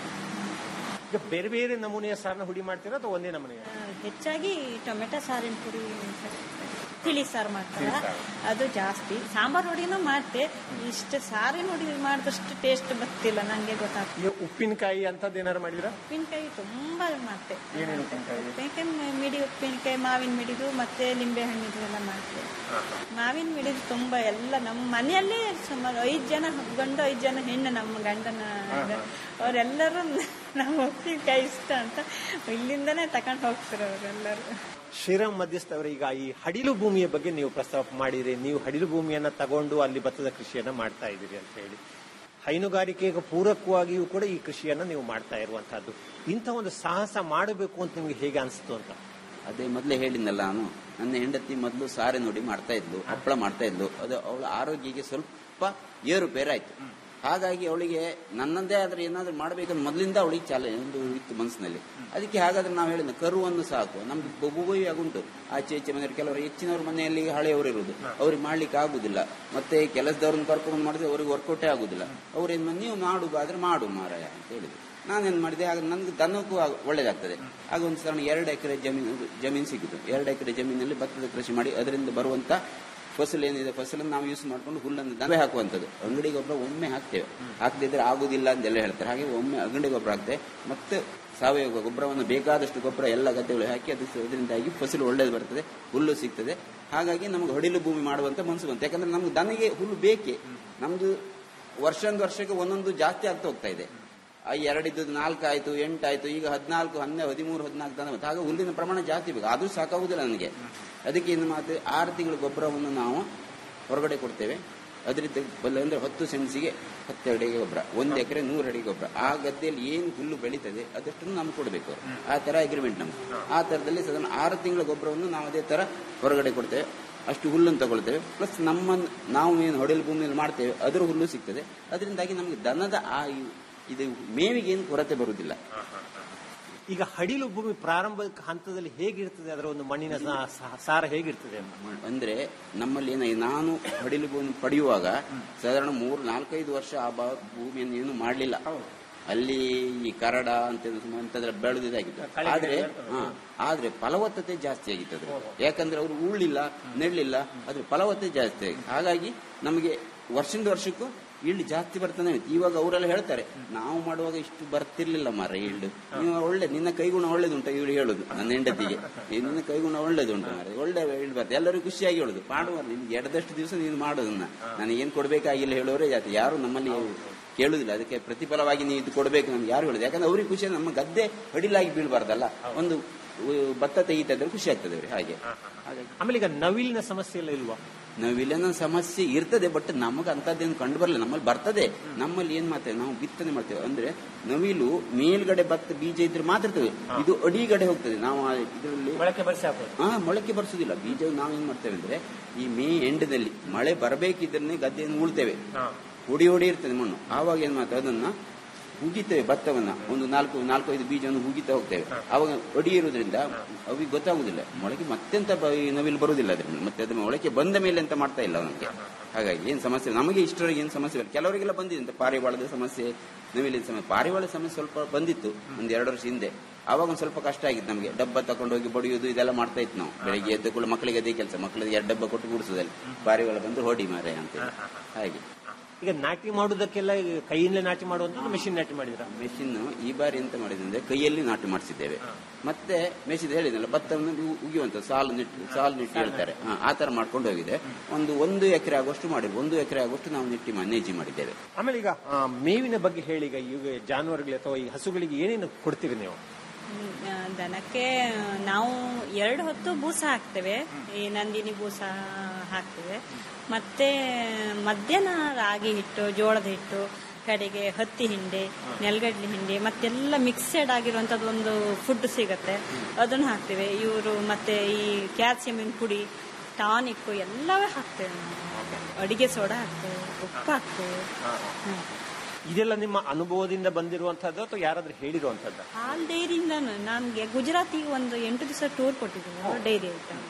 ಈಗ ಬೇರೆ ಬೇರೆ ನಮೂನೆಯ ಸಾರನ್ನ ಹುಡಿ ಮಾಡ್ತೀರಾ ಅಥವಾ ಒಂದೇ ನಮೂನೆಯ ಆ, ಹೆಚ್ಚಾಗಿ ಟೊಮೆಟೊ ಸಾರಿನ ಪುಡಿ ತಿಳಿ ಸಾರು ಮಾಡ್ತಾರ ಅದು ಜಾಸ್ತಿ ಸಾಂಬಾರ್ ಹುಡಿನೂ ಮಾಡ್ತೆ ಇಷ್ಟು ಸಾರಿನ ಹುಡಿ ಮಾಡಿದಷ್ಟು ಟೇಸ್ಟ್ ಬರ್ತಿಲ್ಲ ನಂಗೆ ಗೊತ್ತಾಗ್ತದೆ ಈಗ ಉಪ್ಪಿನಕಾಯಿ ಅಂತದ್ದು ಏನಾರು ಮಾಡಿದ್ರ ಉಪ್ಪಿನಕಾಯಿ ತುಂಬಾ ಮಾಡ್ತೆ ಏನೇನು ಉಪ್ಪಿನಕಾಯಿ ಉಪ್ಪಿನಕಾಯಿ ಮಿಡಿ ಉಪ್ಪಿನಕಾಯಿ ಮಾವಿನ ಮಿಡಿದು ಮತ್ತೆ ಲಿಂಬೆ ಹಣ್ಣಿದು ಎಲ್ಲ ಮಾಡ್ತೇವೆ ಮಾವಿನ ಮಿಡಿದು ತುಂಬಾ ಎಲ್ಲ ನಮ್ಮ ಮನೆಯಲ್ಲೇ ಸುಮಾರು ಐದು ಜನ ಗಂಡು ಐದು ಜನ ಹೆಣ್ಣು ನಮ್ಮ ಗಂಡನ ಅವರೆಲ್ಲರೂ ನಮ್ಮ ಉಪ್ಪಿನಕಾಯಿ ಇಷ್ಟ ಅಂತ ಇಲ್ಲಿಂದನೇ ತಗೊಂಡು ಹೋಗ್ತಾರೆ ಅವರೆಲ್ಲರೂ ಶ್ರೀರಾಮ್ ಮಧ್ಯಸ್ಥ ಅವರ ಈಗ ಈ ಹಡಿಲು ಭೂಮಿಯ ಬಗ್ಗೆ ನೀವು ಪ್ರಸ್ತಾಪ ಮಾಡಿರಿ ನೀವು ಹಡಿಲು ಭೂಮಿಯನ್ನ ತಗೊಂಡು ಅಲ್ಲಿ ಭತ್ತದ ಕೃಷಿಯನ್ನ ಮಾಡ್ತಾ ಇದ್ದೀರಿ ಅಂತ ಹೇಳಿ ಹೈನುಗಾರಿಕೆಗೆ ಪೂರಕವಾಗಿಯೂ ಕೂಡ ಈ ಕೃಷಿಯನ್ನ ನೀವು ಮಾಡ್ತಾ ಇರುವಂತಹದ್ದು ಇಂಥ ಒಂದು ಸಾಹಸ ಮಾಡಬೇಕು ಅಂತ ನಿಮ್ಗೆ ಹೇಗೆ ಅನಿಸ್ತು ಅಂತ ಅದೇ ಮೊದಲೇ ಹೇಳಿದ್ನಲ್ಲ ನಾನು ನನ್ನ ಹೆಂಡತಿ ಮೊದಲು ಸಾರೆ ನೋಡಿ ಮಾಡ್ತಾ ಇದ್ಲು ಹಪ್ಪಳ ಮಾಡ್ತಾ ಇದ್ಲು ಅದು ಅವಳ ಆರೋಗ್ಯಕ್ಕೆ ಸ್ವಲ್ಪ ಏರುಪೇರಾಯ್ತು ಹಾಗಾಗಿ ಅವಳಿಗೆ ನನ್ನದೇ ಆದ್ರೆ ಏನಾದ್ರೂ ಮಾಡ್ಬೇಕಂದ್ರೆ ಮೊದಲಿಂದ ಅವಳಿಗೆ ಚಾಲ ಒಂದು ಇತ್ತು ಮನಸ್ಸಿನಲ್ಲಿ ಅದಕ್ಕೆ ಹಾಗಾದ್ರೆ ನಾವು ಹೇಳಿದ ಕರುವನ್ನು ಸಾಕು ನಮ್ಗೆ ಬೊಬ್ಬುಗೋಯಿ ಆಗುಂಟು ಆಚೆ ಈಚೆ ಮನೆಯವರು ಕೆಲವರು ಹೆಚ್ಚಿನವ್ರ ಮನೆಯಲ್ಲಿ ಹಳೆಯವರು ಇರುವುದು ಅವ್ರಿಗೆ ಮಾಡ್ಲಿಕ್ಕೆ ಆಗುದಿಲ್ಲ ಮತ್ತೆ ಕೆಲಸದವ್ರನ್ನ ಕರ್ಕೊಂಡು ಮಾಡಿದ್ರೆ ಅವ್ರಿಗೆ ವರ್ಕೌಟೇ ಆಗುದಿಲ್ಲ ಅವ್ರೇನ್ ಮಾಡ್- ನೀವು ಮಾಡುದಾದ್ರೆ ಮಾಡು ಮಾರಾಯ ಅಂತ ಹೇಳಿದ್ರು ನಾನೇನ್ ಮಾಡಿದೆ ಆಗ ನನ್ಗೆ ದನಕ್ಕೂ ಆಗ- ಒಳ್ಳೇದಾಗ್ತದೆ ಆಗ ಒಂದು ಸಣ್ಣ ಎರಡು ಎಕರೆ ಜಮೀನು ಜಮೀನು ಸಿಕ್ಕಿತು ಎರಡು ಎಕರೆ ಜಮೀನಲ್ಲಿ ಭತ್ತದ ಕೃಷಿ ಮಾಡಿ ಅದರಿಂದ ಬರುವಂತ ಫಸಲು ಏನಿದೆ ಫಸಲನ್ನು ನಾವು ಯೂಸ್ ಮಾಡ್ಕೊಂಡು ಹುಲ್ಲನ್ನು ದನ ಹಾಕುವಂಥದ್ದು ಅಂಗಡಿ ಗೊಬ್ಬರ ಒಮ್ಮೆ ಹಾಕ್ತೇವೆ ಹಾಕದಿದ್ರೆ ಆಗುದಿಲ್ಲ ಅಂತೆಲ್ಲ ಹೇಳ್ತಾರೆ ಹಾಗೆ ಒಮ್ಮೆ ಅಂಗಡಿ ಗೊಬ್ಬರ ಹಾಕ್ತೇವೆ ಮತ್ತೆ ಸಾವಯವ ಗೊಬ್ಬರವನ್ನು ಬೇಕಾದಷ್ಟು ಗೊಬ್ಬರ ಎಲ್ಲ ಗದ್ದೆಗಳು ಹಾಕಿ ಅದು ಅದರಿಂದಾಗಿ ಫಸಲು ಒಳ್ಳೇದು ಬರ್ತದೆ ಹುಲ್ಲು ಸಿಗ್ತದೆ ಹಾಗಾಗಿ ನಮಗೆ ಹೊಡಿಲು ಭೂಮಿ ಮಾಡುವಂತ ಮನಸ್ಸು ಬಂತು ಯಾಕಂದ್ರೆ ನಮ್ಗೆ ದನಿಗೆ ಹುಲ್ಲು ಬೇಕೇ ನಮ್ದು ವರ್ಷದಿಂದ ವರ್ಷಕ್ಕೆ ಒಂದೊಂದು ಜಾಸ್ತಿ ಆಗ್ತಾ ಹೋಗ್ತಾ ಇದೆ ಆ ಎರಡಿದ್ದು ನಾಲ್ಕು ಆಯ್ತು ಎಂಟು ಆಯ್ತು ಈಗ ಹದಿನಾಲ್ಕು ಹನ್ನೆ ಹದಿಮೂರು ಹದಿನಾಲ್ಕು ದನ ಬಂತು. ಹಾಗೆ ಹುಲ್ಲಿನ ಪ್ರಮಾಣ ಜಾಸ್ತಿ ಬೇಕು ಅದು ಸಾಕಾಗುದಿಲ್ಲ ನನಗೆ ಅದಕ್ಕೆ ಇನ್ನು ಮಾತು ಆರು ತಿಂಗಳ ಗೊಬ್ಬರವನ್ನು ನಾವು ಹೊರಗಡೆ ಕೊಡ್ತೇವೆ ಅದರಿಂದ ಬಲ್ಲ ಅಂದ್ರೆ ಹತ್ತು ಸೆಣಸಿಗೆ ಹತ್ತು ಅಡಿಗೆ ಗೊಬ್ಬರ ಒಂದು ಎಕರೆ ನೂರು ಅಡಿಗೆ ಗೊಬ್ಬರ ಆ ಗದ್ದೆಯಲ್ಲಿ ಏನು ಹುಲ್ಲು ಬೆಳೀತದೆ ಅದಷ್ಟನ್ನು ನಮ್ಗೆ ಕೊಡಬೇಕು ಆ ತರ ಅಗ್ರಿಮೆಂಟ್ ನಮ್ಗೆ ಆ ತರದಲ್ಲಿ ಸಾಧಾರಣ ಆರು ತಿಂಗಳ ಗೊಬ್ಬರವನ್ನು ನಾವು ಅದೇ ತರ ಹೊರಗಡೆ ಕೊಡ್ತೇವೆ ಅಷ್ಟು ಹುಲ್ಲನ್ನು ತಗೊಳ್ತೇವೆ ಪ್ಲಸ್ ನಮ್ಮ ನಾವು ಏನು ಹೊಡೆಯಲು ಭೂಮಿಯಲ್ಲಿ ಮಾಡ್ತೇವೆ ಅದರ ಹುಲ್ಲು ಸಿಗ್ತದೆ ಅದರಿಂದಾಗಿ ನಮಗೆ ದನದ ಆ ಇದು ಮೇವಿಗೆ ಏನು ಕೊರತೆ ಬರುವುದಿಲ್ಲ ಈಗ ಹಡಿಲು ಭೂಮಿ ಪ್ರಾರಂಭಿಕ ಹಂತದಲ್ಲಿ ಹೇಗಿರ್ತದೆ ಅದರ ಒಂದು ಮಣ್ಣಿನ ಸಾ- ಸಾ- ಸಾರ ಹೇಗಿರ್ತದೆ ಅಂದ್ರೆ ನಮ್ಮಲ್ಲಿ ಏನಾಗಿದೆ ನಾನು ಹೊಡಿಲು ಭೂಮಿ ಪಡೆಯುವಾಗ ಸಾಧಾರಣ ಮೂರು ನಾಲ್ಕೈದು ವರ್ಷ ಆ ಬಾ- ಭೂಮಿಯನ್ನು ಏನು ಮಾಡಲಿಲ್ಲ ಅಲ್ಲಿ ಈ ಕರಡ ಅಂತ ಅಂತಂದ್ರೆ ಬೆಳೆದು ಇದಾಗಿತ್ತು ಆದ್ರೆ ಹಾ, ಆದ್ರೆ ಫಲವತ್ತತೆ ಜಾಸ್ತಿ ಆಗಿತ್ತು ಅದ್ರ ಯಾಕಂದ್ರೆ ಅವರು ಉಳ್ಳಿಲ್ಲ ನೆಡ್ಲಿಲ್ಲ ಅದ್ರ ಫಲವತ್ತತೆ ಜಾಸ್ತಿ ಆಗಿ ಹಾಗಾಗಿ ನಮಗೆ ವರ್ಷದಿಂದ ವರ್ಷಕ್ಕೂ ಈಲ್ಡ್ ಜಾಸ್ತಿ ಬರ್ತಾನೆ ಇತ್ತು. ಇವಾಗ ಅವರೆಲ್ಲ ಹೇಳ್ತಾರೆ ನಾವು ಮಾಡುವಾಗ ಇಷ್ಟು ಬರ್ತಿರ್ಲಿಲ್ಲ ಮರ ಈಲ್ಡ್ ನೀವು ಒಳ್ಳೆ ನಿನ್ನ ಕೈಗುಣ ಒಳ್ಳೇದುಂಟ ಇವ್ರು ಹೇಳುದು ನನ್ನ ಹೆಂಡತಿಗೆ ಏ, ನಿನ್ನ ಕೈಗುಣ ಒಳ್ಳೇದುಂಟು ಮರ ಒಳ್ಳೆ ಈಲ್ಡ್ ಬರ್ತದೆ ಎಲ್ಲರೂ ಖುಷಿಯಾಗಿ ಹೇಳುದು ಮಾಡುವ ನಿನ್ಗೆ ಎಡದಷ್ಟು ದಿವಸ ನೀನು ಮಾಡೋದನ್ನ ನನಗೇನು ಕೊಡ್ಬೇಕಾಗಿಲ್ಲ ಹೇಳೋರೇ ಜಾತಿ ಯಾರು ನಮ್ಮಲ್ಲಿ ಕೇಳುದಿಲ್ಲ ಅದಕ್ಕೆ ಪ್ರತಿಫಲವಾಗಿ ನೀವು ಇದು ಕೊಡಬೇಕು ನಮ್ಗೆ ಯಾರು ಹೇಳುದು ಯಾಕಂದ್ರೆ ಅವ್ರಿಗೆ ಖುಷಿ ನಮ್ಮ ಗದ್ದೆ ಹಡಿಲಾಗಿ ಬೀಳ್ಬಾರ್ದಲ್ಲ ಒಂದು ಉ, ಭತ್ತ ತೆಗಿತಾ ಇದ್ರೆ ಖುಷಿ ಆಗ್ತದೆ ಅವ್ರಿಗೆ ಹಾಗೆ ಹಾಗಾಗಿ ಆಮೇಲೆ ಈಗ ನವಿಲಿನ ಸಮಸ್ಯೆ ಎಲ್ಲ ಇಲ್ವಾ ನವಿಲಿನ ಸಮಸ್ಯೆ ಇರ್ತದೆ ಬಟ್ ನಮಗೆ ಅಂತದ್ದೇನು ಕಂಡು ಬರಲ್ಲ ನಮ್ಮಲ್ಲಿ ಬರ್ತದೆ ನಮ್ಮಲ್ಲಿ ಏನ್ ಮಾಡ್ತೇವೆ ನಾವು ಬಿತ್ತನೆ ಮಾಡ್ತೇವೆ ಅಂದ್ರೆ ನವಿಲು ಮೇಲ್ಗಡೆ ಭತ್ತ ಬೀಜ ಇದ್ರೆ ಮಾತ್ರ ಇರ್ತದೆ ಇದು ಅಡಿಗಡೆ ಹೋಗ್ತದೆ ನಾವು ಇದರಲ್ಲಿ ಮೊಳಕೆ ಬರ್ಸಿ ಹಾಕೋದು ಹಾ ಮೊಳಕೆ ಬರ್ಸುದಿಲ್ಲ ಬೀಜ ನಾವೇನ್ ಮಾಡ್ತೇವೆ ಅಂದ್ರೆ ಈ ಮೇ ಎಂಡದಲ್ಲಿ ಮಳೆ ಬರಬೇಕಿದ್ರೆ ಗದ್ದೆಯನ್ನು ಉಳ್ತೇವೆ ಹೊಡಿ ಹೊಡಿ ಇರ್ತದೆ ಮಣ್ಣು ಆವಾಗ ಏನ್ ಮಾಡ್ತೇವೆ ಅದನ್ನ ಹುಗಿತೇವೆ ಭತ್ತವನ್ನ ಒಂದು ನಾಲ್ಕು ನಾಲ್ಕು ಐದು ಬೀಜವನ್ನು ಹುಗಿತಾ ಹೋಗ್ತೇವೆ ಆವಾಗ ಒಡಿ ಇರುವುದರಿಂದ ಅವಿಗೆ ಗೊತ್ತಾಗುದಿಲ್ಲ ಮೊಳಕೆ ಮತ್ತೆಂತ ಬ- ಈ ನವಿಲು ಬರುವುದಿಲ್ಲ ಅದರಿಂದ ಮತ್ತೆ ಅದ್ರ ಮೊಳಕೆ ಬಂದ ಮೇಲೆ ಅಂತ ಮಾಡ್ತಾ ಇಲ್ಲ ನಮಗೆ ಹಾಗಾಗಿ ಏನ್ ಸಮಸ್ಯೆ ಇಲ್ಲ. ನಮಗೆ ಇಷ್ಟರವರೆಗೆ ಏನು ಸಮಸ್ಯೆ ಇಲ್ಲ ಕೆಲವರಿಗೆಲ್ಲ ಬಂದಿದೆ ಅಂತ ಪಾರಿವಾಳದ ಸಮಸ್ಯೆ ನವಿಲಿನ ಸಮಸ್ಯೆ ಪಾರಿವಾಳ ಸಮಸ್ಯೆ ಸ್ವಲ್ಪ ಬಂದಿತ್ತು ಒಂದ್ ಎರಡು ವರ್ಷ ಹಿಂದೆ ಆವಾಗ ಒಂದ್ ಸ್ವಲ್ಪ ಕಷ್ಟ ಆಗಿತ್ತು ನಮಗೆ ಡಬ್ಬ ತಕೊಂಡು ಹೋಗಿ ಬಡಿಯೋದು ಇದೆಲ್ಲ ಮಾಡ್ತಾ ಇತ್ತು ನಾವು ಬೆಳಿಗ್ಗೆ ಎದ್ದು ಕೂಡ ಮಕ್ಕಳಿಗೆ ಅದೇ ಕೆಲಸ ಮಕ್ಕಳಿಗೆ ಎರಡು ಡಬ್ಬ ಕೊಟ್ಟು ಕೂಡಿಸೋದಲ್ಲಿ ಪಾರಿವಾಳ ಬಂದು ಹೊಡಿ ಮಾರೆ ಅಂತ ಹೇಳಿ. ಹಾಗೆ ಈಗ ನಾಟಿ ಮಾಡುವುದಕ್ಕೆಲ್ಲ ಈಗ ಕೈಯಿಂದಲೇ ನಾಟಿ ಮಾಡುವಂತ ಮೆಷಿನ್ ನಾಟಿ ಮಾಡಿದ್ರ ಮೆಷಿನ್ ಈ ಬಾರಿ ಎಂತ ಮಾಡಿದೆ ಅಂದ್ರೆ ಕೈಯಲ್ಲಿ ನಾಟಿ ಮಾಡಿಸಿದ್ದೇವೆ ಮತ್ತೆ ಮೆಷಿನ್ ಹೇಳಿದ್ನಲ್ಲ ಭತ್ತವನ್ನು ಉ- ಉಗಿಯುವಂತ ಸಾಲು ನಿಟ್ಟು ಸಾಲು ನಿಟ್ಟು ಹೇಳ್ತಾರೆ ಹಾ, ಆ ತರ ಮಾಡ್ಕೊಂಡು ಹೋಗಿದೆ ಒಂದು ಒಂದು ಎಕರೆ ಆಗುವಷ್ಟು ಮಾಡಿದ್ವಿ ಒಂದು ಎಕರೆ ಆಗುವಷ್ಟು ನಾವು ನಿಟ್ಟಿ ಮಾ- ನೇಜಿ ಮಾಡಿದ್ದೇವೆ ಆಮೇಲೆ ಈಗ ಆ, ಮೇವಿನ ಬಗ್ಗೆ ಹೇಳಿ ಈಗ ಈಗ ಜಾನುವಾರುಗಳಿಗೆ ಅಥವಾ ಈ ಹಸುಗಳಿಗೆ ಏನೇನು ಕೊಡ್ತೀರಿ ನೀವು ಹ್ಮ್, ಆ, ದನಕ್ಕೆ ನಾವು ಎರಡು ಹೊತ್ತು ಬೂಸ ಹಾಕ್ತೇವೆ ಈ ನಂದಿನಿ ಬೂಸ ಹಾಕ್ತೇವೆ ಮತ್ತೆ ಮಧ್ಯಾಹ್ನ ರಾಗಿ ಹಿಟ್ಟು ಜೋಳದ ಹಿಟ್ಟು ಕಡೆಗೆ ಹತ್ತಿ ಹಿಂಡಿ ನೆಲಗಡ್ಲೆ ಹಿಂಡಿ ಮತ್ತೆಲ್ಲ ಮಿಕ್ಸೆಡ್ ಆಗಿರುವಂತದ್ದು ಒಂದು ಫುಡ್ ಸಿಗತ್ತೆ ಅದನ್ನು ಹಾಕ್ತೇವೆ ಇವರು ಮತ್ತೆ ಈ ಕ್ಯಾಲ್ಸಿಯಮಿನ್ ಪುಡಿ ಟಾನಿಕ್ ಎಲ್ಲವೇ ಹಾಕ್ತೇವೆ ನಾವು ಅಡಿಗೆ ಸೋಡಾ ಹಾಕ್ತೇವೆ ಉಪ್ಪು ಹಾಕ್ತೇವೆ ಹ್ಮ್. ಇದೆಲ್ಲ ನಿಮ್ಮ ಅನುಭವದಿಂದ ಬಂದಿರುವಂತಹದ್ದು ಅಥವಾ ಯಾರಾದ್ರೂ ಹೇಳಿರುವಂತದ್ದು ಹಾಲ್ ಡೈರಿಯಿಂದ ನನಗೆ ಗುಜರಾತಿಗೆ ಒಂದು ಎಂಟು ದಿವಸ ಟೂರ್ ಕೊಟ್ಟಿದ್ದೀನಿ ಡೈರಿ ಐಟಮ್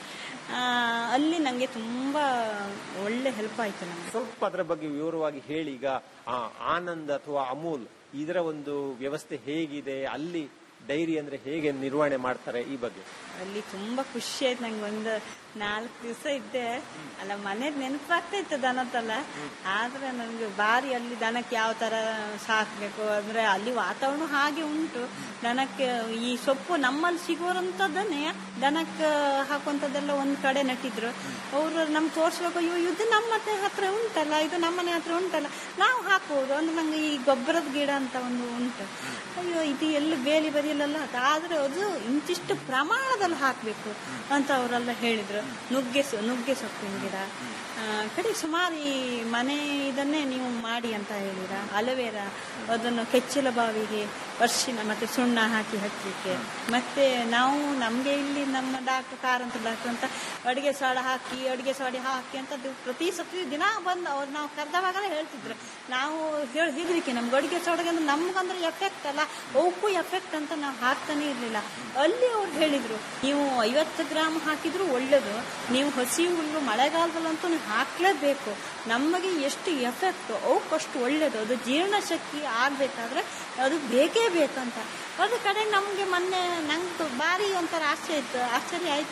ಅಲ್ಲಿ ನನಗೆ ತುಂಬಾ ಒಳ್ಳೆ ಹೆಲ್ಪ್ ಆಯ್ತು ನಮಗೆ ಸ್ವಲ್ಪ ಅದರ ಬಗ್ಗೆ ವಿವರವಾಗಿ ಹೇಳಿ ಈಗ ಆ, ಆನಂದ್ ಅಥವಾ ಅಮೂಲ್ ಇದರ ಒಂದು ವ್ಯವಸ್ಥೆ ಹೇಗಿದೆ ಅಲ್ಲಿ ಡೈರಿ ಅಂದ್ರೆ ಹೇಗೆ ನಿರ್ವಹಣೆ ಮಾಡ್ತಾರೆ ಈ ಬಗ್ಗೆ ಅಲ್ಲಿ ತುಂಬಾ ಖುಷಿ ಆಯ್ತು ನಂಗೆ ಒಂದು ನಾಲ್ಕು ದಿವಸ ಇದ್ದೆ ಅಲ್ಲ ಮನೆ ನೆನಪಾಗ್ತಾ ಇತ್ತು ದನದಲ್ಲ ಆದ್ರೆ ನನಗೆ ಬಾರಿ ಅಲ್ಲಿ ದನಕ್ಕೆ ಯಾವ ತರ ಸಾಕ್ಬೇಕು ಅಂದ್ರೆ ಅಲ್ಲಿ ವಾತಾವರಣ ಹಾಗೆ ಉಂಟು ದನಕ್ಕೆ ಈ ಸೊಪ್ಪು ನಮ್ಮಲ್ಲಿ ಸಿಗುವಂಥದ್ದನ್ನೇ ದನಕ್ಕೆ ಹಾಕುವಂಥದ್ದೆಲ್ಲ ಒಂದ್ ಕಡೆ ನಟ್ಟಿದ್ರು ಅವರು ನಮ್ಗೆ ತೋರಿಸ್ಬೇಕು ಅಯ್ಯೋ ಇದು ನಮ್ಮ ಮನೆ ಹತ್ರ ಉಂಟಲ್ಲ ಇದು ನಮ್ಮನೆ ಹತ್ರ ಉಂಟಲ್ಲ ನಾವು ಹಾಕ್ಬೋದು ಅಂದ್ರೆ ನಂಗೆ ಈ ಗೊಬ್ಬರದ ಗಿಡ ಅಂತ ಒಂದು ಉಂಟು ಅಯ್ಯೋ ಇದು ಎಲ್ಲಿ ಬೇಲಿ ಬದಿಯಲ್ಲೆಲ್ಲ ಹಾಕ ಆದ್ರೆ ಅದು ಇಂತಿಷ್ಟು ಪ್ರಮಾಣದಲ್ಲಿ ಹಾಕಬೇಕು ಅಂತ ಅವರೆಲ್ಲ ಹೇಳಿದ್ರು ನುಗ್ಗೆ ಸೊ- ನುಗ್ಗೆ ಸೊಪ್ಪಿನ ಗಿಡ ಆ, ಕಡೆ ಸುಮಾರು ಈ ಮನೆ ಇದನ್ನೇ ನೀವು ಮಾಡಿ ಅಂತ ಹೇಳಿರ ಅಲವೇರ ಅದನ್ನು ಕೆಚ್ಚಲ ಬಾವಿಗೆ ಅರ್ಶಿನ ಮತ್ತೆ ಸುಣ್ಣ ಹಾಕಿ ಹಚ್ಚಲಿಕ್ಕೆ ಮತ್ತೆ ನಾವು ನಮಗೆ ಇಲ್ಲಿ ನಮ್ಮ ಡಾಕ್ಟರ್ ಕಾರಂತ ಡಾಕ್ಟರ್ ಅಂತ ಅಡಿಗೆ ಸೋಡ ಹಾಕಿ ಅಡಿಗೆ ಸೋಡಿ ಹಾಕಿ ಅಂತ ಅದು ಪ್ರತಿ ಸತಿ ದಿನ ಬಂದು ಅವ್ರು ನಾವು ಕರೆದವಾಗಲೇ ಹೇಳ್ತಿದ್ರು ನಾವು ಹೇಳಿ ಹೆದರಿಕೆ ನಮ್ಗೆ ಅಡಿಗೆ ಸೋಡಗೆ ಅಂದ್ರೆ ನಮ್ಗಂದ್ರೆ ಎಫೆಕ್ಟ್ ಅಲ್ಲ ಅವಕ್ಕೂ ಎಫೆಕ್ಟ್ ಅಂತ ನಾವು ಹಾಕ್ತಾನೆ ಇರಲಿಲ್ಲ ಅಲ್ಲಿ ಅವ್ರು ಹೇಳಿದ್ರು ನೀವು ಐವತ್ತು ಗ್ರಾಮ್ ಹಾಕಿದ್ರು ಒಳ್ಳೇದು ನೀವು ಹಸಿ ಹುಲ್ಲು ಮಳೆಗಾಲದಲ್ಲಂತೂ ನೀವು ಹಾಕ್ಲೇಬೇಕು ನಮಗೆ ಎಷ್ಟು ಎಫೆಕ್ಟ್ ಅವಕ್ಕಷ್ಟು ಒಳ್ಳೇದು ಅದು ಜೀರ್ಣಶಕ್ತಿ ಆಗ್ಬೇಕಾದ್ರೆ ಅದು ಬೇಕೇ ಬೇಕಂತ ಅದ್ರ ಕಡೆ ನಮಗೆ ಮೊನ್ನೆ ನಂಗೆ ಭಾರಿ ಒಂಥರ ಆಶ್ಚರ್ಯ ಇತ್ತು ಆಶ್ಚರ್ಯ ಆಯ್ತು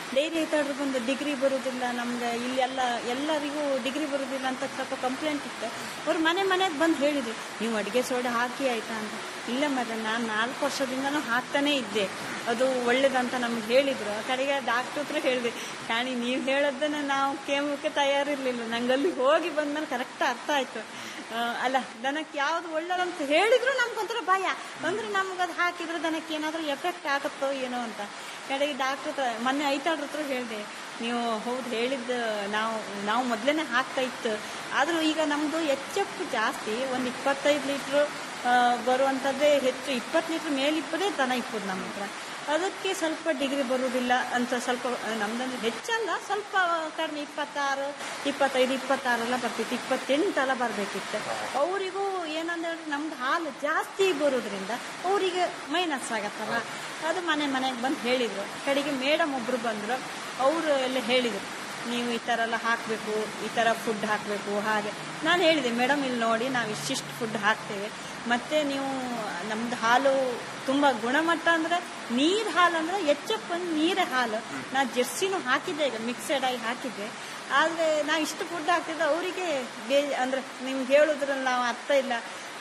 ಡೈರಿ ರೈತರು ಬಂದು ಡಿಗ್ರಿ ಬರುವುದಿಲ್ಲ ನಮ್ಗೆ ಇಲ್ಲೆಲ್ಲ ಎಲ್ಲರಿಗೂ ಡಿಗ್ರಿ ಬರುವುದಿಲ್ಲ ಅಂತ ಸ್ವಲ್ಪ ಕಂಪ್ಲೇಂಟ್ ಇತ್ತು ಅವ್ರು ಮನೆ ಮನೆಗೆ ಬಂದು ಹೇಳಿದ್ರು ನೀವು ಅಡುಗೆ ಸೋಡಾ ಹಾಕಿ ಆಯ್ತಾ ಅಂತ ಇಲ್ಲ ಮರ ನಾನು ನಾಲ್ಕು ವರ್ಷದಿಂದನೂ ಹಾಕ್ತಾನೇ ಇದ್ದೆ ಅದು ಒಳ್ಳೇದಂತ ನಮ್ಗೆ ಹೇಳಿದ್ರು ಆ ಕಡೆಗೆ ಡಾಕ್ಟರ್ ಹತ್ರ ಹೇಳಿದೆ ಕಾಣಿ ನೀವು ಹೇಳೋದನ್ನ ನಾವು ಕೇಮಕ್ಕೆ ತಯಾರಿರ್ಲಿಲ್ಲ ನಂಗೆ ಅಲ್ಲಿ ಹೋಗಿ ಬಂದ್ಮೇಲೆ ಕರೆಕ್ಟ್ ಅರ್ಥ ಆಯ್ತು ಆ, ಅಲ್ಲ ದನಕ್ಕೆ ಯಾವ್ದು ಒಳ್ಳೇದಂತ ಹೇಳಿದ್ರು ನಮ್ಗೊಂಥರ ಭಯ ಅಂದ್ರೆ ನಮ್ಗೆ ಅದು ಹಾಕಿದ್ರೆ ದನಕ್ಕೆ ಏನಾದರೂ ಎಫೆಕ್ಟ್ ಆಗುತ್ತೋ ಏನೋ ಅಂತ ಕಡೆಗೆ ಡಾಕ್ಟರ್ ಹತ್ರ ಮೊನ್ನೆ ಐತಾಳ್ರ ಹತ್ರ ಹೇಳಿದೆ ನೀವು ಹೌದು ಹೇಳಿದ್ದು ನಾವು ನಾವು ಮೊದಲೇ ಹಾಕ್ತಾ ಇತ್ತು ಆದರೂ ಈಗ ನಮ್ಮದು ಎಚ್ಚಪ್ಪು ಜಾಸ್ತಿ ಒಂದು ಇಪ್ಪತ್ತೈದು ಲೀಟ್ರು ಬರುವಂಥದ್ದೇ ಹೆಚ್ಚು ಇಪ್ಪತ್ತು ಲೀಟ್ರ್ ಮೇಲೆ ಇಪ್ಪದೇ ದನ ಇಪ್ಪದು ನಮ್ಮ ಹತ್ರ ಅದಕ್ಕೆ ಸ್ವಲ್ಪ ಡಿಗ್ರಿ ಬರುವುದಿಲ್ಲ ಅಂತ ಸ್ವಲ್ಪ ನಮ್ದಂದ್ರೆ ಹೆಚ್ಚಲ್ಲ ಸ್ವಲ್ಪ ಕಡಿಮೆ ಇಪ್ಪತ್ತಾರು ಇಪ್ಪತ್ತೈದು ಇಪ್ಪತ್ತಾರೆಲ್ಲ ಬರ್ತಿತ್ತು ಇಪ್ಪತ್ತೆಂಟೆಲ್ಲ ಬರಬೇಕಿತ್ತು ಅವರಿಗೂ ಏನಂದ್ರೆ ನಮ್ದು ಹಾಲು ಜಾಸ್ತಿ ಬರೋದ್ರಿಂದ ಅವರಿಗೆ ಮೈನಸ್ ಆಗತ್ತಲ್ಲ ಅದು ಮನೆ ಮನೆಗೆ ಬಂದು ಹೇಳಿದರು ಕಡೆಗೆ ಮೇಡಮ್ ಒಬ್ಬರು ಬಂದರು ಅವರು ಎಲ್ಲ ಹೇಳಿದರು ನೀವು ಈ ಥರ ಎಲ್ಲ ಹಾಕಬೇಕು ಈ ಥರ ಫುಡ್ ಹಾಕಬೇಕು ಹಾಗೆ ನಾನು ಹೇಳಿದೆ ಮೇಡಮ್ ಇಲ್ಲಿ ನೋಡಿ ನಾವು ಇಷ್ಟಿಷ್ಟು ಫುಡ್ ಹಾಕ್ತೇವೆ ಮತ್ತು ನೀವು ನಮ್ಮದು ಹಾಲು ತುಂಬ ಗುಣಮಟ್ಟ ಅಂದರೆ ನೀರು ಹಾಲು ಅಂದರೆ ಹೆಚ್ಚಪ್ಪ ನೀರೇ ಹಾಲು ನಾ ಜರ್ಸಿನೂ ಹಾಕಿದ್ದೆ ಈಗ ಮಿಕ್ಸೆಡ್ ಆಗಿ ಹಾಕಿದ್ದೆ ಆದರೆ ನಾವು ಇಷ್ಟು ಫುಡ್ ಹಾಕ್ತಿದ್ದೆ ಅವರಿಗೆ ಬೇ ಅಂದರೆ ನಿಮ್ಗೆ ಹೇಳೋದ್ರಲ್ಲಿ ನಾವು ಅರ್ಥ ಇಲ್ಲ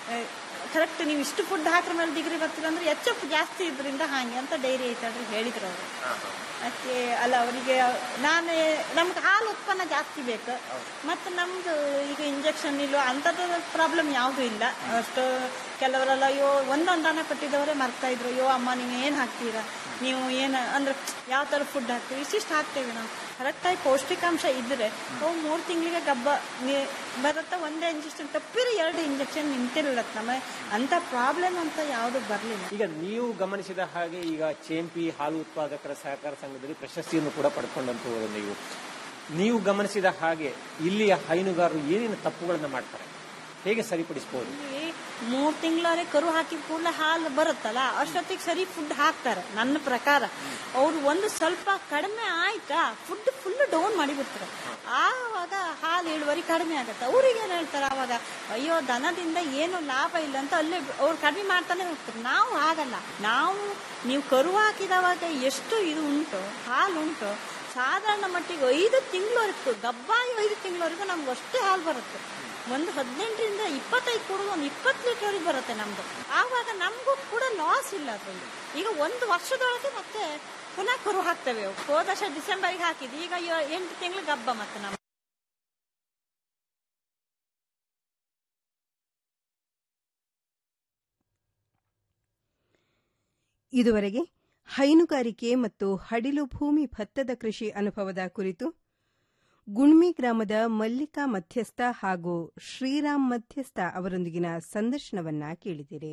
ಕರೆಕ್ಟ್ ನೀವು ಇಷ್ಟು ಫುಡ್ ಹಾಕ್ರ ಮೇಲೆ ಡಿಗ್ರಿ ಬರ್ತೀರ ಅಂದ್ರೆ ಹೆಚ್ಚಪ್ಪು ಜಾಸ್ತಿ ಇದ್ರಿಂದ ಹಾಗೆ ಅಂತ ಡೈರಿ ಐತಾಡ್ರಿ ಹೇಳಿದ್ರು ಅವರು ಅದಕ್ಕೆ ಅಲ್ಲ ಅವರಿಗೆ ನಾನೇ ನಮ್ಗೆ ಹಾಲು ಉತ್ಪನ್ನ ಜಾಸ್ತಿ ಬೇಕು ಮತ್ತು ನಮ್ದು ಈಗ ಇಂಜೆಕ್ಷನ್ ಇಲ್ಲ ಅಂಥದ್ದು ಪ್ರಾಬ್ಲಮ್ ಯಾವುದೂ ಇಲ್ಲ ಅಷ್ಟು ಕೆಲವರೆಲ್ಲ ಅಯ್ಯೋ ಒಂದೊಂದು ದನ ಕಟ್ಟಿದವರೇ ಮರ್ತಾ ಇದ್ರು ಅಯ್ಯೋ ಅಮ್ಮ ನೀವು ಏನು ಹಾಕ್ತೀರಾ ನೀವು ಏನು ಅಂದ್ರೆ ಯಾವ ಥರ ಫುಡ್ ಹಾಕ್ತೀವಿ ಇಷ್ಟಿಷ್ಟು ಹಾಕ್ತೇವೆ ನಾವು ಕರೆಕ್ಟಾಗಿ ಪೌಷ್ಟಿಕಾಂಶ ಇದ್ದರೆ ಅವು ಮೂರು ತಿಂಗಳಿಗೆ ಗಬ್ಬ ನೀ- ಬರುತ್ತೆ ಒಂದೇ ಇಂಜೆಕ್ಷನ್ ತಪ್ಪಿರೋ ಎರಡು ಇಂಜೆಕ್ಷನ್ ನಿಂತಿರಲತ್ತ ನಮ್ಮ ಅಂಥ ಪ್ರಾಬ್ಲಮ್ ಅಂತ ಯಾವುದು ಬರಲಿಲ್ಲ ಈಗ ನೀವು ಗಮನಿಸಿದ ಹಾಗೆ ಈಗ ಚೇಂಪಿ ಹಾಲು ಉತ್ಪಾದಕರ ಸಹಕಾರ ಸಂಘದಲ್ಲಿ ಪ್ರಶಸ್ತಿಯನ್ನು ಕೂಡ ಪಡ್ಕೊಂಡಂತವರು ನೀವು ನೀವು ಗಮನಿಸಿದ ಹಾಗೆ ಇಲ್ಲಿಯ ಹೈನುಗಾರರು ಏನೇನು ತಪ್ಪುಗಳನ್ನ ಮಾಡ್ತಾರೆ ಹೇಗೆ ಸರಿಪಡಿಸಬಹುದು ಮೂರು ತಿಂಗಳವರೆಗೆ ಕರು ಹಾಕಿದ ಕೂಡಲೇ ಹಾಲು ಬರುತ್ತಲ್ಲ ಅಷ್ಟೊತ್ತಿಗೆ ಸರಿ ಫುಡ್ ಹಾಕ್ತಾರೆ ನನ್ನ ಪ್ರಕಾರ ಅವ್ರು ಒಂದು ಸ್ವಲ್ಪ ಕಡಿಮೆ ಆಯ್ತಾ ಫುಡ್ ಫುಲ್ ಡೌನ್ ಮಾಡಿಬಿಡ್ತಾರೆ ಆವಾಗ ಹಾಲು ಇಳುವರಿ ಕಡಿಮೆ ಆಗುತ್ತೆ ಅವ್ರಿಗೆ ಏನು ಹೇಳ್ತಾರೆ ಆವಾಗ ಅಯ್ಯೋ ದನದಿಂದ ಏನು ಲಾಭ ಇಲ್ಲ ಅಂತ ಅಲ್ಲೇ ಬಿ- ಅವ್ರು ಕಡಿಮೆ ಮಾಡ್ತಾನೆ ಹೋಗ್ತಾರೆ ನಾವು ಆಗಲ್ಲ ನಾವು ನೀವು ಕರು ಹಾಕಿದವಾಗ ಎಷ್ಟು ಇದು ಉಂಟು ಹಾಲು ಉಂಟು ಸಾಧಾರಣ ಮಟ್ಟಿಗೆ ಐದು ತಿಂಗಳವರೆಗೂ ಗಬ್ಬಾಗಿ ಐದು ತಿಂಗಳವರೆಗೂ ನಮ್ಗೆ ಅಷ್ಟೇ ಹಾಲು ಬರುತ್ತೆ ಒಂದು ಹದಿನೆಂಟರಿಂದ ಇಪ್ಪತ್ತೈದು ಕುಡಿದು ಒಂದು ಇಪ್ಪತ್ತು ಲೀಟರ್ವರೆಗೆ ಬರುತ್ತೆ ನಮ್ದು ಆವಾಗ ನಮಗೂ ಕೂಡ ಲಾಸ್ ಇಲ್ಲ ಅದರಲ್ಲಿ ಈಗ ಒಂದು ವರ್ಷದೊಳಗೆ ಮತ್ತೆ ಪುನಃ ಕರು ಹಾಕ್ತೇವೆ ಹೋದ ವರ್ಷ ಡಿಸೆಂಬರ್ಗೆ ಹಾಕಿದ್ವಿ ಈಗ ಯೋ- ಎಂಟು ತಿಂಗಳು ಗಬ್ಬ ಮತ್ತೆ ನಮ್ಮ ಇದುವರೆಗೆ ಹೈನುಗಾರಿಕೆ ಮತ್ತು ಹಡಿಲು ಭೂಮಿ ಭತ್ತದ ಕೃಷಿ ಅನುಭವದ ಕುರಿತು ಗುಣ್ಮಿ ಗ್ರಾಮದ ಮಲ್ಲಿಕಾ ಮಧ್ಯಸ್ಥ ಹಾಗೂ ಶ್ರೀರಾಮ್ ಮಧ್ಯಸ್ಥ ಅವರೊಂದಿಗಿನ ಸಂದರ್ಶನವನ್ನ ಕೇಳಿದಿರಿ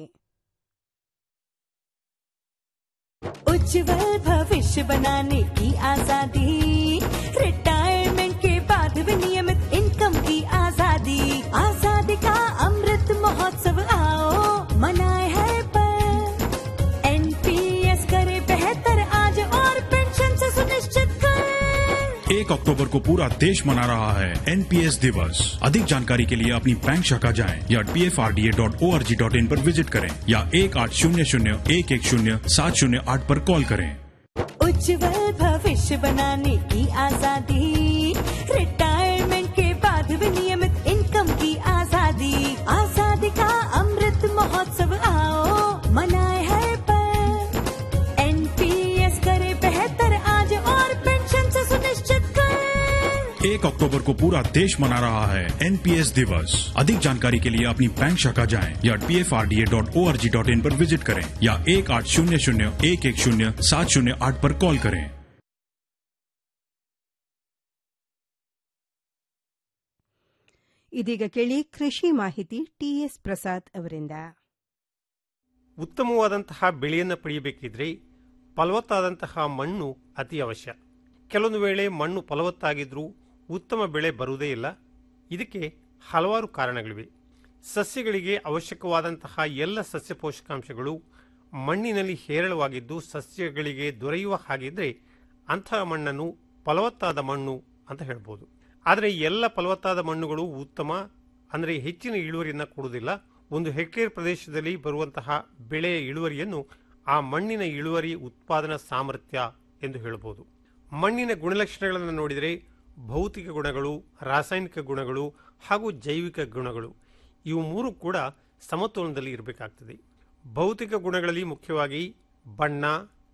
उज्जवल भविष्य बनाने की आजादी रिटायरमेंट के बाद भी नियमित इनकम की आजादी आजादी का अमृत महोत्सव आओ मनाए है पर एनपीएस करे बेहतर आज और पेंशन से सुनिश्चित कर एक अक्टूबर को पूरा देश मना रहा है एनपीएस दिवस अधिक जानकारी के लिए अपनी बैंक शाखा जाएं या P F R D A dot O R G dot in पर विजिट करें या एक आठ शून्य शून्य एक एक शून्य सात शून्य आठ पर कॉल करें उज्जवल भविष्य बनाने की आजादी रिटायरमेंट के बाद भी नियमित इनकम की आजादी आजादी का अमृत महोत्सव आओ मनाए है पर एनपीएस करे बेहतर आज और पेंशन से सुनिश्चित कर एक अक्टूबर को पूरा देश मना रहा है एनपीएस दिवस अधिक जानकारी के लिए अपनी बैंक शाखा जाएं या P F R D A dot O R G dot in पर विजिट करें या एक आठ शून्य शून्य एक एक शून्य सात शून्य आठ पर कॉल करें ಇದೀಗ ಕೇಳಿ ಕೃಷಿ ಮಾಹಿತಿ ಟಿಎಸ್ ಪ್ರಸಾದ್ ಅವರಿಂದ ಉತ್ತಮವಾದಂತಹ ಬೆಳೆಯನ್ನು ಪಡೆಯಬೇಕಿದ್ರೆ ಫಲವತ್ತಾದಂತಹ ಮಣ್ಣು ಅತಿ ಅವಶ್ಯ ಕೆಲವೊಂದು ವೇಳೆ ಮಣ್ಣು ಫಲವತ್ತಾಗಿದ್ರೂ ಉತ್ತಮ ಬೆಳೆ ಬರುವುದೇ ಇಲ್ಲ ಇದಕ್ಕೆ ಹಲವಾರು ಕಾರಣಗಳಿವೆ ಸಸ್ಯಗಳಿಗೆ ಅವಶ್ಯಕವಾದಂತಹ ಎಲ್ಲ ಸಸ್ಯ ಪೋಷಕಾಂಶಗಳು ಮಣ್ಣಿನಲ್ಲಿ ಹೇರಳವಾಗಿದ್ದು ಸಸ್ಯಗಳಿಗೆ ದೊರೆಯುವ ಹಾಗಿದ್ರೆ ಅಂತಹ ಮಣ್ಣನ್ನು ಫಲವತ್ತಾದ ಮಣ್ಣು ಅಂತ ಹೇಳ್ಬೋದು ಆದರೆ ಎಲ್ಲ ಫಲವತ್ತಾದ ಮಣ್ಣುಗಳು ಉತ್ತಮ ಅಂದರೆ ಹೆಚ್ಚಿನ ಇಳುವರಿಯನ್ನು ಕೊಡುವುದಿಲ್ಲ ಒಂದು ಹೆಕ್ಟೇರ್ ಪ್ರದೇಶದಲ್ಲಿ ಬರುವಂತಹ ಬೆಳೆಯ ಇಳುವರಿಯನ್ನು ಆ ಮಣ್ಣಿನ ಇಳುವರಿ ಉತ್ಪಾದನಾ ಸಾಮರ್ಥ್ಯ ಎಂದು ಹೇಳಬಹುದು ಮಣ್ಣಿನ ಗುಣಲಕ್ಷಣಗಳನ್ನು ನೋಡಿದರೆ ಭೌತಿಕ ಗುಣಗಳು ರಾಸಾಯನಿಕ ಗುಣಗಳು ಹಾಗೂ ಜೈವಿಕ ಗುಣಗಳು ಇವು ಮೂರು ಕೂಡ ಸಮತೋಲನದಲ್ಲಿ ಇರಬೇಕಾಗ್ತದೆ ಭೌತಿಕ ಗುಣಗಳಲ್ಲಿ ಮುಖ್ಯವಾಗಿ ಬಣ್ಣ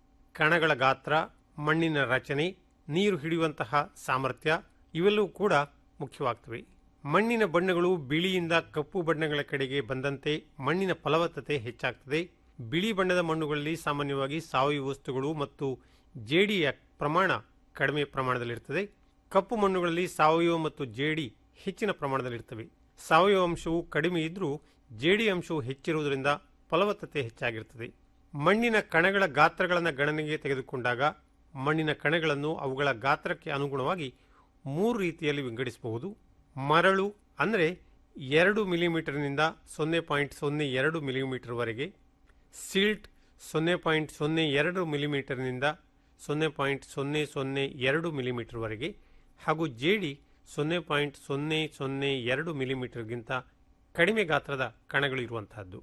ಕಣಗಳ ಗಾತ್ರ ಮಣ್ಣಿನ ರಚನೆ ನೀರು ಹಿಡಿಯುವಂತಹ ಸಾಮರ್ಥ್ಯ ಇವೆಲ್ಲವೂ ಕೂಡ ಮುಖ್ಯವಾಗ್ತವೆ ಮಣ್ಣಿನ ಬಣ್ಣಗಳು ಬಿಳಿಯಿಂದ ಕಪ್ಪು ಬಣ್ಣಗಳ ಕಡೆಗೆ ಬಂದಂತೆ ಮಣ್ಣಿನ ಫಲವತ್ತತೆ ಹೆಚ್ಚಾಗ್ತದೆ ಬಿಳಿ ಬಣ್ಣದ ಮಣ್ಣುಗಳಲ್ಲಿ ಸಾಮಾನ್ಯವಾಗಿ ಸಾವಯವ ವಸ್ತುಗಳು ಮತ್ತು ಜೇಡಿಯ ಪ್ರಮಾಣ ಕಡಿಮೆ ಪ್ರಮಾಣದಲ್ಲಿರ್ತದೆ ಕಪ್ಪು ಮಣ್ಣುಗಳಲ್ಲಿ ಸಾವಯವ ಮತ್ತು ಜೇಡಿ ಹೆಚ್ಚಿನ ಪ್ರಮಾಣದಲ್ಲಿರ್ತವೆ ಸಾವಯವ ಅಂಶವು ಕಡಿಮೆ ಇದ್ದರೂ ಜೇಡಿ ಅಂಶವು ಹೆಚ್ಚಿರುವುದರಿಂದ ಫಲವತ್ತತೆ ಹೆಚ್ಚಾಗಿರುತ್ತದೆ ಮಣ್ಣಿನ ಕಣಗಳ ಗಾತ್ರಗಳನ್ನು ಗಣನೆಗೆ ತೆಗೆದುಕೊಂಡಾಗ ಮಣ್ಣಿನ ಕಣಗಳನ್ನು ಅವುಗಳ ಗಾತ್ರಕ್ಕೆ ಅನುಗುಣವಾಗಿ ಮೂರು ರೀತಿಯಲ್ಲಿ ವಿಂಗಡಿಸಬಹುದು ಮರಳು ಅಂದರೆ ಎರಡು ಮಿಲಿಮೀಟರ್ನಿಂದ ಸೊನ್ನೆ ಪಾಯಿಂಟ್ ಸೊನ್ನೆ ಎರಡು ಮಿಲಿಮೀಟರ್ವರೆಗೆ ಸಿಲ್ಟ್ ಸೊನ್ನೆ ಪಾಯಿಂಟ್ ಸೊನ್ನೆ ಎರಡು ಮಿಲಿಮೀಟರ್ನಿಂದ ಸೊನ್ನೆ ಪಾಯಿಂಟ್ ಸೊನ್ನೆ ಸೊನ್ನೆ ಎರಡು ಮಿಲಿಮೀಟರ್ವರೆಗೆ ಹಾಗೂ ಜೇಡಿ ಸೊನ್ನೆ ಪಾಯಿಂಟ್ ಸೊನ್ನೆ ಸೊನ್ನೆ ಎರಡು ಮಿಲಿಮೀಟರ್ಗಿಂತ ಕಡಿಮೆ ಗಾತ್ರದ ಕಣಗಳು ಇರುವಂತಹದ್ದು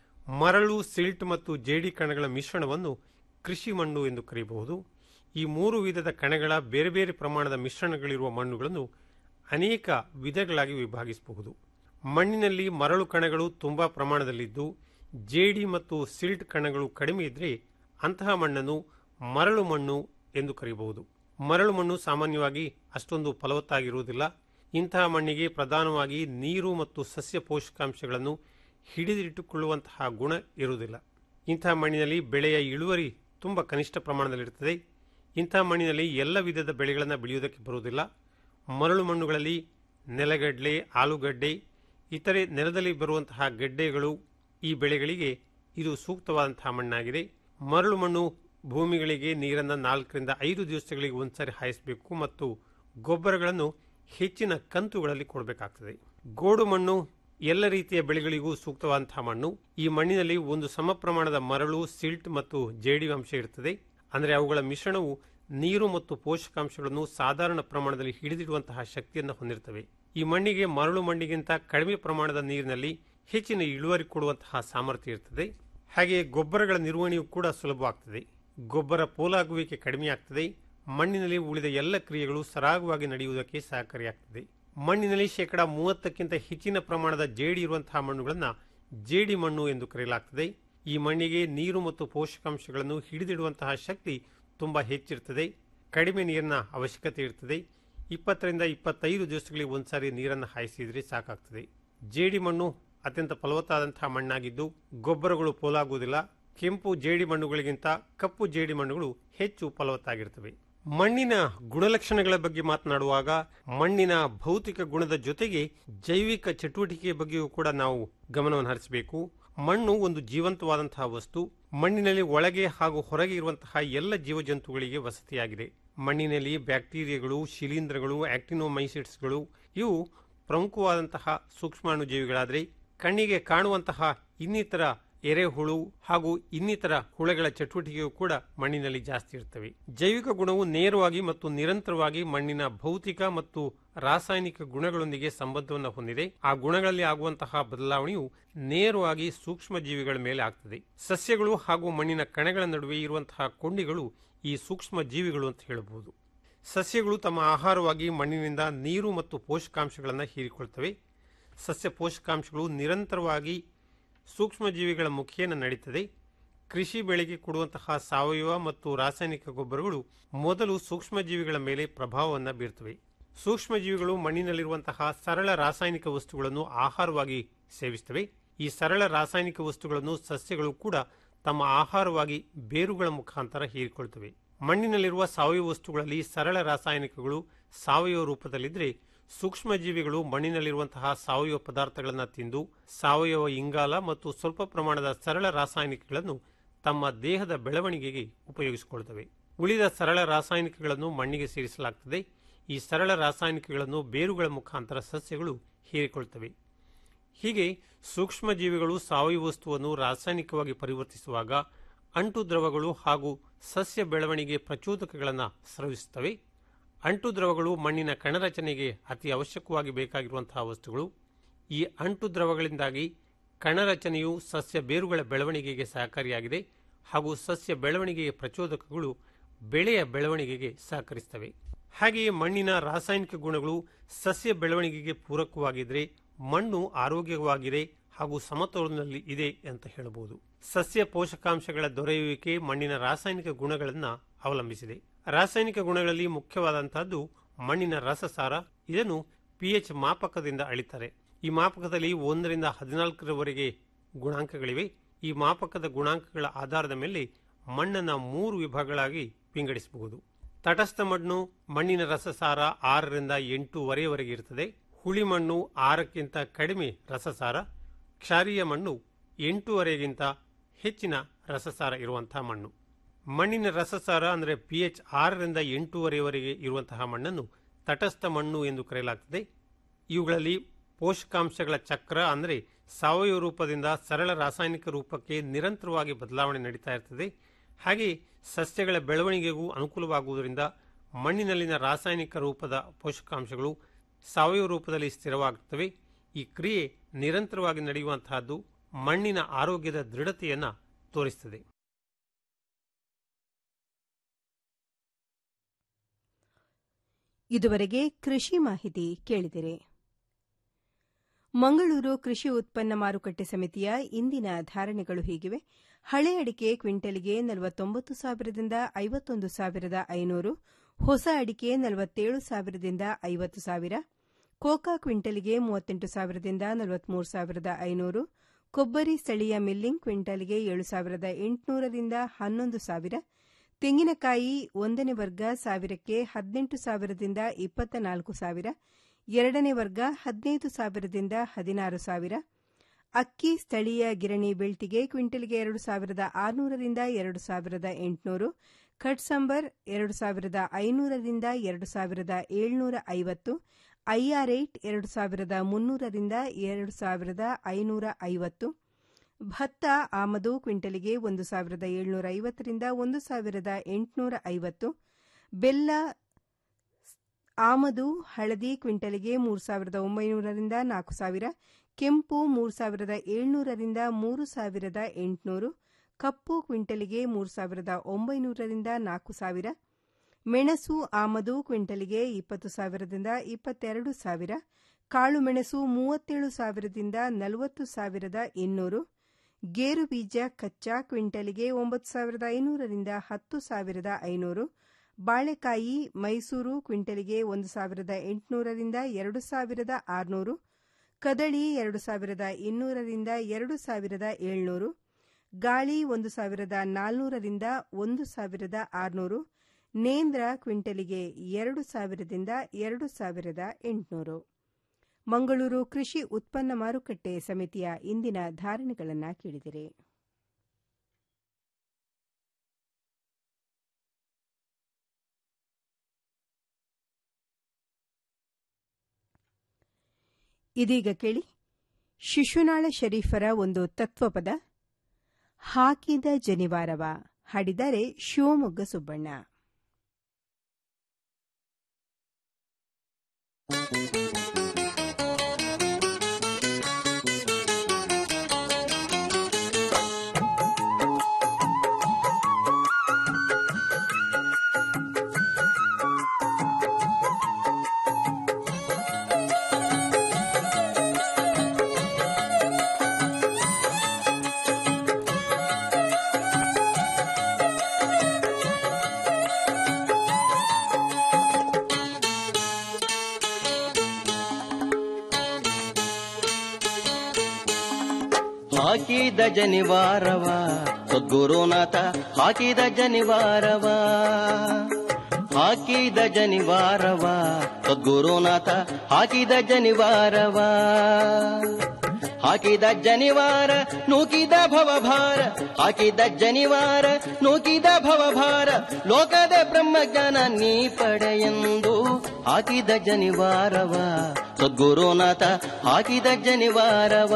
ಮರಳು ಸಿಲ್ಟ್ ಮತ್ತು ಜೇಡಿ ಕಣಗಳ ಮಿಶ್ರಣವನ್ನು ಕೃಷಿ ಮಣ್ಣು ಎಂದು ಕರೆಯಬಹುದು ಈ ಮೂರು ವಿಧದ ಕಣಗಳ ಬೇರೆ ಬೇರೆ ಪ್ರಮಾಣದ ಮಿಶ್ರಣಗಳಿರುವ ಮಣ್ಣುಗಳನ್ನು ಅನೇಕ ವಿಧಗಳಾಗಿ ವಿಭಾಗಿಸಬಹುದು ಮಣ್ಣಿನಲ್ಲಿ ಮರಳು ಕಣಗಳು ತುಂಬಾ ಪ್ರಮಾಣದಲ್ಲಿದ್ದು ಜೇಡಿ ಮತ್ತು ಸಿಲ್ಟ್ ಕಣಗಳು ಕಡಿಮೆ ಇದ್ದರೆ ಅಂತಹ ಮಣ್ಣನ್ನು ಮರಳು ಮಣ್ಣು ಎಂದು ಕರೆಯಬಹುದು ಮರಳು ಮಣ್ಣು ಸಾಮಾನ್ಯವಾಗಿ ಅಷ್ಟೊಂದು ಫಲವತ್ತಾಗಿರುವುದಿಲ್ಲ ಇಂತಹ ಮಣ್ಣಿಗೆ ಪ್ರಧಾನವಾಗಿ ನೀರು ಮತ್ತು ಸಸ್ಯ ಪೋಷಕಾಂಶಗಳನ್ನು ಹಿಡಿದಿಟ್ಟುಕೊಳ್ಳುವಂತಹ ಗುಣ ಇರುವುದಿಲ್ಲ ಇಂತಹ ಮಣ್ಣಿನಲ್ಲಿ ಬೆಳೆಯ ಇಳುವರಿ ತುಂಬ ಕನಿಷ್ಠ ಪ್ರಮಾಣದಲ್ಲಿರುತ್ತದೆ ಇಂತಹ ಮಣ್ಣಿನಲ್ಲಿ ಎಲ್ಲ ವಿಧದ ಬೆಳೆಗಳನ್ನು ಬೆಳೆಯುವುದಕ್ಕೆ ಬರುವುದಿಲ್ಲ ಮರಳು ಮಣ್ಣುಗಳಲ್ಲಿ ನೆಲಗಡ್ಲೆ ಆಲೂಗಡ್ಡೆ ಇತರೆ ನೆಲದಲ್ಲಿ ಬರುವಂತಹ ಗೆಡ್ಡೆಗಳು ಈ ಬೆಳೆಗಳಿಗೆ ಇದು ಸೂಕ್ತವಾದಂತಹ ಮಣ್ಣಾಗಿದೆ ಮರಳು ಮಣ್ಣು ಭೂಮಿಗಳಿಗೆ ನೀರನ್ನು ನಾಲ್ಕರಿಂದ ಐದು ದಿವಸಗಳಿಗೆ ಒಂದ್ಸರಿ ಹಾಯಿಸಬೇಕು ಮತ್ತು ಗೊಬ್ಬರಗಳನ್ನು ಹೆಚ್ಚಿನ ಕಂತುಗಳಲ್ಲಿ ಕೊಡಬೇಕಾಗ್ತದೆ ಗೋಡು ಮಣ್ಣು ಎಲ್ಲ ರೀತಿಯ ಬೆಳೆಗಳಿಗೂ ಸೂಕ್ತವಾದಂತಹ ಮಣ್ಣು ಈ ಮಣ್ಣಿನಲ್ಲಿ ಒಂದು ಸಮ ಪ್ರಮಾಣದ ಮರಳು ಸಿಲ್ಟ್ ಮತ್ತು ಜೇಡಿ ಅಂಶ ಇರುತ್ತದೆ ಅಂದರೆ ಅವುಗಳ ಮಿಶ್ರಣವು ನೀರು ಮತ್ತು ಪೋಷಕಾಂಶಗಳನ್ನು ಸಾಧಾರಣ ಪ್ರಮಾಣದಲ್ಲಿ ಹಿಡಿದಿಡುವಂತಹ ಶಕ್ತಿಯನ್ನು ಹೊಂದಿರುತ್ತವೆ ಈ ಮಣ್ಣಿಗೆ ಮರಳು ಮಣ್ಣಿಗಿಂತ ಕಡಿಮೆ ಪ್ರಮಾಣದ ನೀರಿನಲ್ಲಿ ಹೆಚ್ಚಿನ ಇಳುವರಿ ಕೊಡುವಂತಹ ಸಾಮರ್ಥ್ಯ ಇರುತ್ತದೆ ಹಾಗೆಯೇ ಗೊಬ್ಬರಗಳ ನಿರ್ವಹಣೆಯೂ ಕೂಡ ಸುಲಭವಾಗ್ತದೆ ಗೊಬ್ಬರ ಪೋಲಾಗುವಿಕೆ ಕಡಿಮೆಯಾಗ್ತದೆ ಮಣ್ಣಿನಲ್ಲಿ ಉಳಿದ ಎಲ್ಲ ಕ್ರಿಯೆಗಳು ಸರಾಗವಾಗಿ ನಡೆಯುವುದಕ್ಕೆ ಸಹಕಾರಿಯಾಗ್ತದೆ ಮಣ್ಣಿನಲ್ಲಿ ಶೇಕಡ ಮೂವತ್ತಕ್ಕಿಂತ ಹೆಚ್ಚಿನ ಪ್ರಮಾಣದ ಜೇಡಿ ಇರುವಂತಹ ಮಣ್ಣುಗಳನ್ನು ಜೇಡಿ ಮಣ್ಣು ಎಂದು ಕರೆಯಲಾಗ್ತದೆ ಈ ಮಣ್ಣಿಗೆ ನೀರು ಮತ್ತು ಪೋಷಕಾಂಶಗಳನ್ನು ಹಿಡಿದಿಡುವಂತಹ ಶಕ್ತಿ ತುಂಬಾ ಹೆಚ್ಚಿರುತ್ತದೆ ಕಡಿಮೆ ನೀರಿನ ಅವಶ್ಯಕತೆ ಇರುತ್ತದೆ ಇಪ್ಪತ್ತರಿಂದ ಇಪ್ಪತ್ತೈದು ದಿವಸಗಳಿಗೆ ಒಂದ್ಸಾರಿ ನೀರನ್ನು ಹಾಯಿಸಿದರೆ ಸಾಕಾಗ್ತದೆ ಜೇಡಿ ಮಣ್ಣು ಅತ್ಯಂತ ಫಲವತ್ತಾದಂತಹ ಮಣ್ಣಾಗಿದ್ದು ಗೊಬ್ಬರಗಳು ಪೋಲಾಗುವುದಿಲ್ಲ ಕೆಂಪು ಜೇಡಿ ಮಣ್ಣುಗಳಿಗಿಂತ ಕಪ್ಪು ಜೇಡಿ ಮಣ್ಣುಗಳು ಹೆಚ್ಚು ಫಲವತ್ತಾಗಿರ್ತವೆ ಮಣ್ಣಿನ ಗುಣಲಕ್ಷಣಗಳ ಬಗ್ಗೆ ಮಾತನಾಡುವಾಗ ಮಣ್ಣಿನ ಭೌತಿಕ ಗುಣದ ಜೊತೆಗೆ ಜೈವಿಕ ಚಟುವಟಿಕೆಯ ಬಗ್ಗೆಯೂ ಕೂಡ ನಾವು ಗಮನವನ್ನು ಹರಿಸಬೇಕು ಮಣ್ಣು ಒಂದು ಜೀವಂತವಾದಂತಹ ವಸ್ತು ಮಣ್ಣಿನಲ್ಲಿ ಒಳಗೆ ಹಾಗೂ ಹೊರಗೆ ಇರುವಂತಹ ಎಲ್ಲ ಜೀವಜಂತುಗಳಿಗೆ ವಸತಿಯಾಗಿದೆ ಮಣ್ಣಿನಲ್ಲಿ ಬ್ಯಾಕ್ಟೀರಿಯಾಗಳು ಶಿಲೀಂಧ್ರಗಳು ಆಕ್ಟಿನೋಮೈಸಿಟ್ಸ್ಗಳು ಇವು ಪ್ರಮುಖವಾದಂತಹ ಸೂಕ್ಷ್ಮಾಣುಜೀವಿಗಳಾದರೆ ಕಣ್ಣಿಗೆ ಕಾಣುವಂತಹ ಇನ್ನಿತರ ಎರೆಹುಳು ಹಾಗೂ ಇನ್ನಿತರ ಹುಳಗಳ ಚಟುವಟಿಕೆಯು ಕೂಡ ಮಣ್ಣಿನಲ್ಲಿ ಜಾಸ್ತಿ ಇರ್ತವೆ ಜೈವಿಕ ಗುಣವು ನೇರವಾಗಿ ಮತ್ತು ನಿರಂತರವಾಗಿ ಮಣ್ಣಿನ ಭೌತಿಕ ಮತ್ತು ರಾಸಾಯನಿಕ ಗುಣಗಳೊಂದಿಗೆ ಸಂಬಂಧವನ್ನು ಹೊಂದಿದೆ ಆ ಗುಣಗಳಲ್ಲಿ ಆಗುವಂತಹ ಬದಲಾವಣೆಯು ನೇರವಾಗಿ ಸೂಕ್ಷ್ಮ ಜೀವಿಗಳ ಮೇಲೆ ಆಗ್ತದೆ ಸಸ್ಯಗಳು ಹಾಗೂ ಮಣ್ಣಿನ ಕಣಗಳ ನಡುವೆ ಇರುವಂತಹ ಕೊಂಡಿಗಳು ಈ ಸೂಕ್ಷ್ಮ ಜೀವಿಗಳು ಅಂತ ಹೇಳಬಹುದು ಸಸ್ಯಗಳು ತಮ್ಮ ಆಹಾರವಾಗಿ ಮಣ್ಣಿನಿಂದ ನೀರು ಮತ್ತು ಪೋಷಕಾಂಶಗಳನ್ನು ಹೀರಿಕೊಳ್ತವೆ ಸಸ್ಯ ಪೋಷಕಾಂಶಗಳು ನಿರಂತರವಾಗಿ ಸೂಕ್ಷ್ಮಜೀವಿಗಳ ಮುಖೇನ ನಡೀತದೆ ಕೃಷಿ ಬೆಳೆಗೆ ಕೊಡುವಂತಹ ಸಾವಯವ ಮತ್ತು ರಾಸಾಯನಿಕ ಗೊಬ್ಬರಗಳು ಮೊದಲು ಸೂಕ್ಷ್ಮಜೀವಿಗಳ ಮೇಲೆ ಪ್ರಭಾವವನ್ನು ಬೀರ್ತವೆ ಸೂಕ್ಷ್ಮಜೀವಿಗಳು ಮಣ್ಣಿನಲ್ಲಿರುವಂತಹ ಸರಳ ರಾಸಾಯನಿಕ ವಸ್ತುಗಳನ್ನು ಆಹಾರವಾಗಿ ಸೇವಿಸುತ್ತವೆ ಈ ಸರಳ ರಾಸಾಯನಿಕ ವಸ್ತುಗಳನ್ನು ಸಸ್ಯಗಳು ಕೂಡ ತಮ್ಮ ಆಹಾರವಾಗಿ ಬೇರುಗಳ ಮುಖಾಂತರ ಹೀರಿಕೊಳ್ತವೆ ಮಣ್ಣಿನಲ್ಲಿರುವ ಸಾವಯವ ವಸ್ತುಗಳಲ್ಲಿ ಸರಳ ರಾಸಾಯನಿಕಗಳು ಸಾವಯವ ರೂಪದಲ್ಲಿದ್ದರೆ ಸೂಕ್ಷ್ಮಜೀವಿಗಳು ಮಣ್ಣಿನಲ್ಲಿರುವಂತಹ ಸಾವಯವ ಪದಾರ್ಥಗಳನ್ನು ತಿಂದು ಸಾವಯವ ಇಂಗಾಲ ಮತ್ತು ಸ್ವಲ್ಪ ಪ್ರಮಾಣದ ಸರಳ ರಾಸಾಯನಿಕಗಳನ್ನು ತಮ್ಮ ದೇಹದ ಬೆಳವಣಿಗೆಗೆ ಉಪಯೋಗಿಸಿಕೊಳ್ತವೆ ಉಳಿದ ಸರಳ ರಾಸಾಯನಿಕಗಳನ್ನು ಮಣ್ಣಿಗೆ ಸೇರಿಸಲಾಗುತ್ತದೆ ಈ ಸರಳ ರಾಸಾಯನಿಕಗಳನ್ನು ಬೇರುಗಳ ಮುಖಾಂತರ ಸಸ್ಯಗಳು ಹೀರಿಕೊಳ್ತವೆ ಹೀಗೆ ಸೂಕ್ಷ್ಮಜೀವಿಗಳು ಸಾವಯವ ವಸ್ತುವನ್ನು ರಾಸಾಯನಿಕವಾಗಿ ಪರಿವರ್ತಿಸುವಾಗ ಅಂಟು ದ್ರವಗಳು ಹಾಗೂ ಸಸ್ಯ ಬೆಳವಣಿಗೆ ಪ್ರಚೋದಕಗಳನ್ನು ಸ್ರವಿಸುತ್ತವೆ ಅಂಟು ದ್ರವಗಳು ಮಣ್ಣಿನ ಕಣರಚನೆಗೆ ಅತಿ ಅವಶ್ಯಕವಾಗಿ ಬೇಕಾಗಿರುವಂತಹ ವಸ್ತುಗಳು ಈ ಅಂಟು ದ್ರವಗಳಿಂದಾಗಿ ಕಣರಚನೆಯು ಸಸ್ಯ ಬೇರುಗಳ ಬೆಳವಣಿಗೆಗೆ ಸಹಕಾರಿಯಾಗಿದೆ ಹಾಗೂ ಸಸ್ಯ ಬೆಳವಣಿಗೆಯ ಪ್ರಚೋದಕಗಳು ಬೆಳೆಯ ಬೆಳವಣಿಗೆಗೆ ಸಹಕರಿಸ್ತವೆ ಹಾಗೆಯೇ ಮಣ್ಣಿನ ರಾಸಾಯನಿಕ ಗುಣಗಳು ಸಸ್ಯ ಬೆಳವಣಿಗೆಗೆ ಪೂರಕವಾಗಿದ್ರೆ ಮಣ್ಣು ಆರೋಗ್ಯವಾಗಿದೆ ಹಾಗೂ ಸಮತೋಲನದಲ್ಲಿ ಇದೆ ಅಂತ ಹೇಳಬಹುದು ಸಸ್ಯ ಪೋಷಕಾಂಶಗಳ ದೊರೆಯುವಿಕೆ ಮಣ್ಣಿನ ರಾಸಾಯನಿಕ ಗುಣಗಳನ್ನು ಅವಲಂಬಿಸಿದೆ ರಾಸಾಯನಿಕ ಗುಣಗಳಲ್ಲಿ ಮುಖ್ಯವಾದಂತಹದ್ದು ಮಣ್ಣಿನ ರಸಸಾರ ಇದನ್ನು ಪಿಎಚ್ ಮಾಪಕದಿಂದ ಅಳಿತಾರೆ ಈ ಮಾಪಕದಲ್ಲಿ ಒಂದರಿಂದ ಹದಿನಾಲ್ಕರವರೆಗೆ ಗುಣಾಂಕಗಳಿವೆ ಈ ಮಾಪಕದ ಗುಣಾಂಕಗಳ ಆಧಾರದ ಮೇಲೆ ಮಣ್ಣನ್ನ ಮೂರು ವಿಭಾಗಗಳಾಗಿ ವಿಂಗಡಿಸಬಹುದು ತಟಸ್ಥ ಮಣ್ಣು ಮಣ್ಣಿನ ರಸಸಾರ ಆರರಿಂದ ಎಂಟೂವರೆಯವರೆಗೆ ಇರುತ್ತದೆ ಹುಳಿ ಮಣ್ಣು ಆರಕ್ಕಿಂತ ಕಡಿಮೆ ರಸಸಾರ ಕ್ಷಾರೀಯ ಮಣ್ಣು ಎಂಟೂವರೆಗಿಂತ ಹೆಚ್ಚಿನ ರಸಸಾರ ಇರುವಂತಹ ಮಣ್ಣು ಮಣ್ಣಿನ ರಸಸಾರ ಅಂದರೆ ಪಿಎಚ್ ಆರರಿಂದ ಎಂಟೂವರೆಯವರೆಗೆ ಇರುವಂತಹ ಮಣ್ಣನ್ನು ತಟಸ್ಥ ಮಣ್ಣು ಎಂದು ಕರೆಯಲಾಗ್ತದೆ ಇವುಗಳಲ್ಲಿ ಪೋಷಕಾಂಶಗಳ ಚಕ್ರ ಅಂದರೆ ಸಾವಯವ ರೂಪದಿಂದ ಸರಳ ರಾಸಾಯನಿಕ ರೂಪಕ್ಕೆ ನಿರಂತರವಾಗಿ ಬದಲಾವಣೆ ನಡೀತಾ ಇರ್ತದೆ ಹಾಗೆ ಸಸ್ಯಗಳ ಬೆಳವಣಿಗೆಗೂ ಅನುಕೂಲವಾಗುವುದರಿಂದ ಮಣ್ಣಿನಲ್ಲಿನ ರಾಸಾಯನಿಕ ರೂಪದ ಪೋಷಕಾಂಶಗಳು ಸಾವಯವ ರೂಪದಲ್ಲಿ ಸ್ಥಿರವಾಗುತ್ತವೆ ಈ ಕ್ರಿಯೆ ನಿರಂತರವಾಗಿ ನಡೆಯುವಂತಹದ್ದು ಮಣ್ಣಿನ ಆರೋಗ್ಯದ ದೃಢತೆಯನ್ನು ತೋರಿಸುತ್ತದೆ ಇದುವರೆಗೆ ಕೃಷಿ ಮಾಹಿತಿ ಕೇಳಿದಿರಿ ಮಂಗಳೂರು ಕೃಷಿ ಉತ್ಪನ್ನ ಮಾರುಕಟ್ಟೆ ಸಮಿತಿಯ ಇಂದಿನ ಧಾರಣೆಗಳು ಹೀಗಿವೆ ಹಳೆ ಅಡಿಕೆ ಕ್ವಿಂಟಲ್ಗೆ ನಲವತ್ತೊಂಬತ್ತು ಸಾವಿರದಿಂದ ಐವತ್ತೊಂದು ಸಾವಿರದ ಐನೂರು ಹೊಸ ಅಡಿಕೆ ನಲವತ್ತೇಳು ಸಾವಿರದಿಂದ ಐವತ್ತು ಸಾವಿರ ಕೋಕಾ ಕ್ವಿಂಟಲ್ಗೆ ಮೂವತ್ತೆಂಟು ಸಾವಿರದಿಂದ ನಲವತ್ಮೂರು ಸಾವಿರದ ಐನೂರು ಕೊಬ್ಬರಿ ಸ್ಥಳೀಯ ಮಿಲ್ಲಿಂಗ್ ಕ್ವಿಂಟಲ್ಗೆ ಏಳು ಸಾವಿರದ ಎಂಟುನೂರರಿಂದ ಹನ್ನೊಂದು ಸಾವಿರ ತೆಂಗಿನಕಾಯಿ ಒಂದನೇ ವರ್ಗ ಸಾವಿರಕ್ಕೆ ಹದಿನೆಂಟು ಸಾವಿರದಿಂದ ಇಪ್ಪತ್ತ ನಾಲ್ಕು ಸಾವಿರ ಎರಡನೇ ವರ್ಗ ಹದಿನೈದು ಸಾವಿರದಿಂದ ಹದಿನಾರು ಸಾವಿರ ಅಕ್ಕಿ ಸ್ಥಳೀಯ ಗಿರಣಿ ಬೆಳ್ತಿಗೆ ಕ್ವಿಂಟಲ್ಗೆ ಎರಡು ಸಾವಿರದ ಆರುನೂರರಿಂದ ಎರಡು ಸಾವಿರದ ಎಂಟುನೂರು ಖಟ್ಸಂಬರ್ ಎರಡು ಸಾವಿರದ ಐನೂರರಿಂದ ಎರಡು ಸಾವಿರದ ಏಳ್ನೂರ ಐವತ್ತು ಐಆರ್ ಏಟ್ ಎರಡು ಸಾವಿರದ ಮುನ್ನೂರರಿಂದ ಎರಡು ಸಾವಿರದ ಐನೂರ ಐವತ್ತು ಭತ್ತ ಆಮದು ಕ್ವಿಂಟಲಿಗೆ ಒಂದು ಸಾವಿರದ ಏಳ್ನೂರ ಐವತ್ತರಿಂದ ಒಂದು ಸಾವಿರದ ಎಂಟುನೂರ ಐವತ್ತು ಬೆಲ್ಲ ಆಮದು ಹಳದಿ ಕ್ವಿಂಟಲಿಗೆ ಮೂರು ಸಾವಿರದ ಒಂಬೈನೂರರಿಂದ ನಾಲ್ಕು ಸಾವಿರ ಕೆಂಪು ಮೂರು ಸಾವಿರದ ಏಳ್ನೂರರಿಂದ ಮೂರು ಸಾವಿರದ ಎಂಟುನೂರು ಕಪ್ಪು ಕ್ವಿಂಟಲಿಗೆ ಮೂರು ಸಾವಿರದ ಒಂಬೈನೂರರಿಂದ ನಾಲ್ಕು ಸಾವಿರ ಮೆಣಸು ಆಮದು ಕ್ವಿಂಟಲಿಗೆ ಇಪ್ಪತ್ತು ಸಾವಿರದಿಂದ ಇಪ್ಪತ್ತೆರಡು ಸಾವಿರ ಕಾಳು ಮೆಣಸು ಮೂವತ್ತೇಳು ಸಾವಿರದಿಂದ ನಲವತ್ತು ಸಾವಿರದ ಇನ್ನೂರು ಗೇರು ಬೀಜ ಕಚ್ಚಾ ಕ್ವಿಂಟಲಿಗೆ ಒಂಬತ್ತು ಸಾವಿರದ ಐನೂರರಿಂದ ಹತ್ತು ಸಾವಿರದ ಐನೂರು ಬಾಳೆಕಾಯಿ ಮೈಸೂರು ಕ್ವಿಂಟಲಿಗೆ ಒಂದು ಸಾವಿರದ ಎಂಟುನೂರರಿಂದ ಎರಡು ಸಾವಿರದ ಆರುನೂರು ಕದಳಿ ಎರಡು ಸಾವಿರದ ಇನ್ನೂರರಿಂದ ಎರಡು ಸಾವಿರದ ಏಳ್ನೂರು ಗಾಳಿ ಒಂದು ಸಾವಿರದ ನಾಲ್ನೂರರಿಂದ ಒಂದು ಸಾವಿರದ ಆರುನೂರು ನೇಂದ್ರ ಕ್ವಿಂಟಲಿಗೆ ಎರಡು ಸಾವಿರದಿಂದ ಎರಡು ಸಾವಿರದ ಎಂಟುನೂರು ಮಂಗಳೂರು ಕೃಷಿ ಉತ್ಪನ್ನ ಮಾರುಕಟ್ಟೆ ಸಮಿತಿಯ ಇಂದಿನ ಧಾರಣೆಗಳನ್ನು ಕೇಳಿದಿರಿ ಇದೀಗ ಕೇಳಿ ಶಿಶುನಾಳ ಶರೀಫರ ಒಂದು ತತ್ವಪದ ಹಾಕಿದ ಜನಿವಾರವ ಹಾಡಿದರೆ ಶಿವಮೊಗ್ಗ ಸುಬ್ಬಣ್ಣ ಹಾಕಿದ ಜನಿವಾರವ ಸದ್ಗುರುನಾಥ ಹಾಕಿದ ಜನಿವಾರವ ಹಾಕಿದ ಜನಿವಾರವ ಸದ್ಗುರುನಾಥ ಹಾಕಿದ ಜನಿವಾರವ ಹಾಕಿದ ಜನಿವಾರ ನೂಕಿದ ಭವಭಾರ ಹಾಕಿದ ಜನಿವಾರ ನೂಕಿದ ಭವಭಾರ ಲೋಕದ ಬ್ರಹ್ಮಜ್ಞಾನ ನೀ ಪಡೆಯೆಂದು ಹಾಕಿದ ಜನಿವಾರವ ಸದ್ಗುರುನಾಥ ಹಾಕಿದ ಜನಿವಾರವ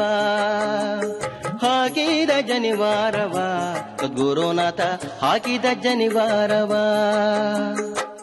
ಹಾಕಿದ ಜನಿವಾರವ ಸದ್ಗುರುನಾಥ ಹಾಕಿದ ಜನಿವಾರವ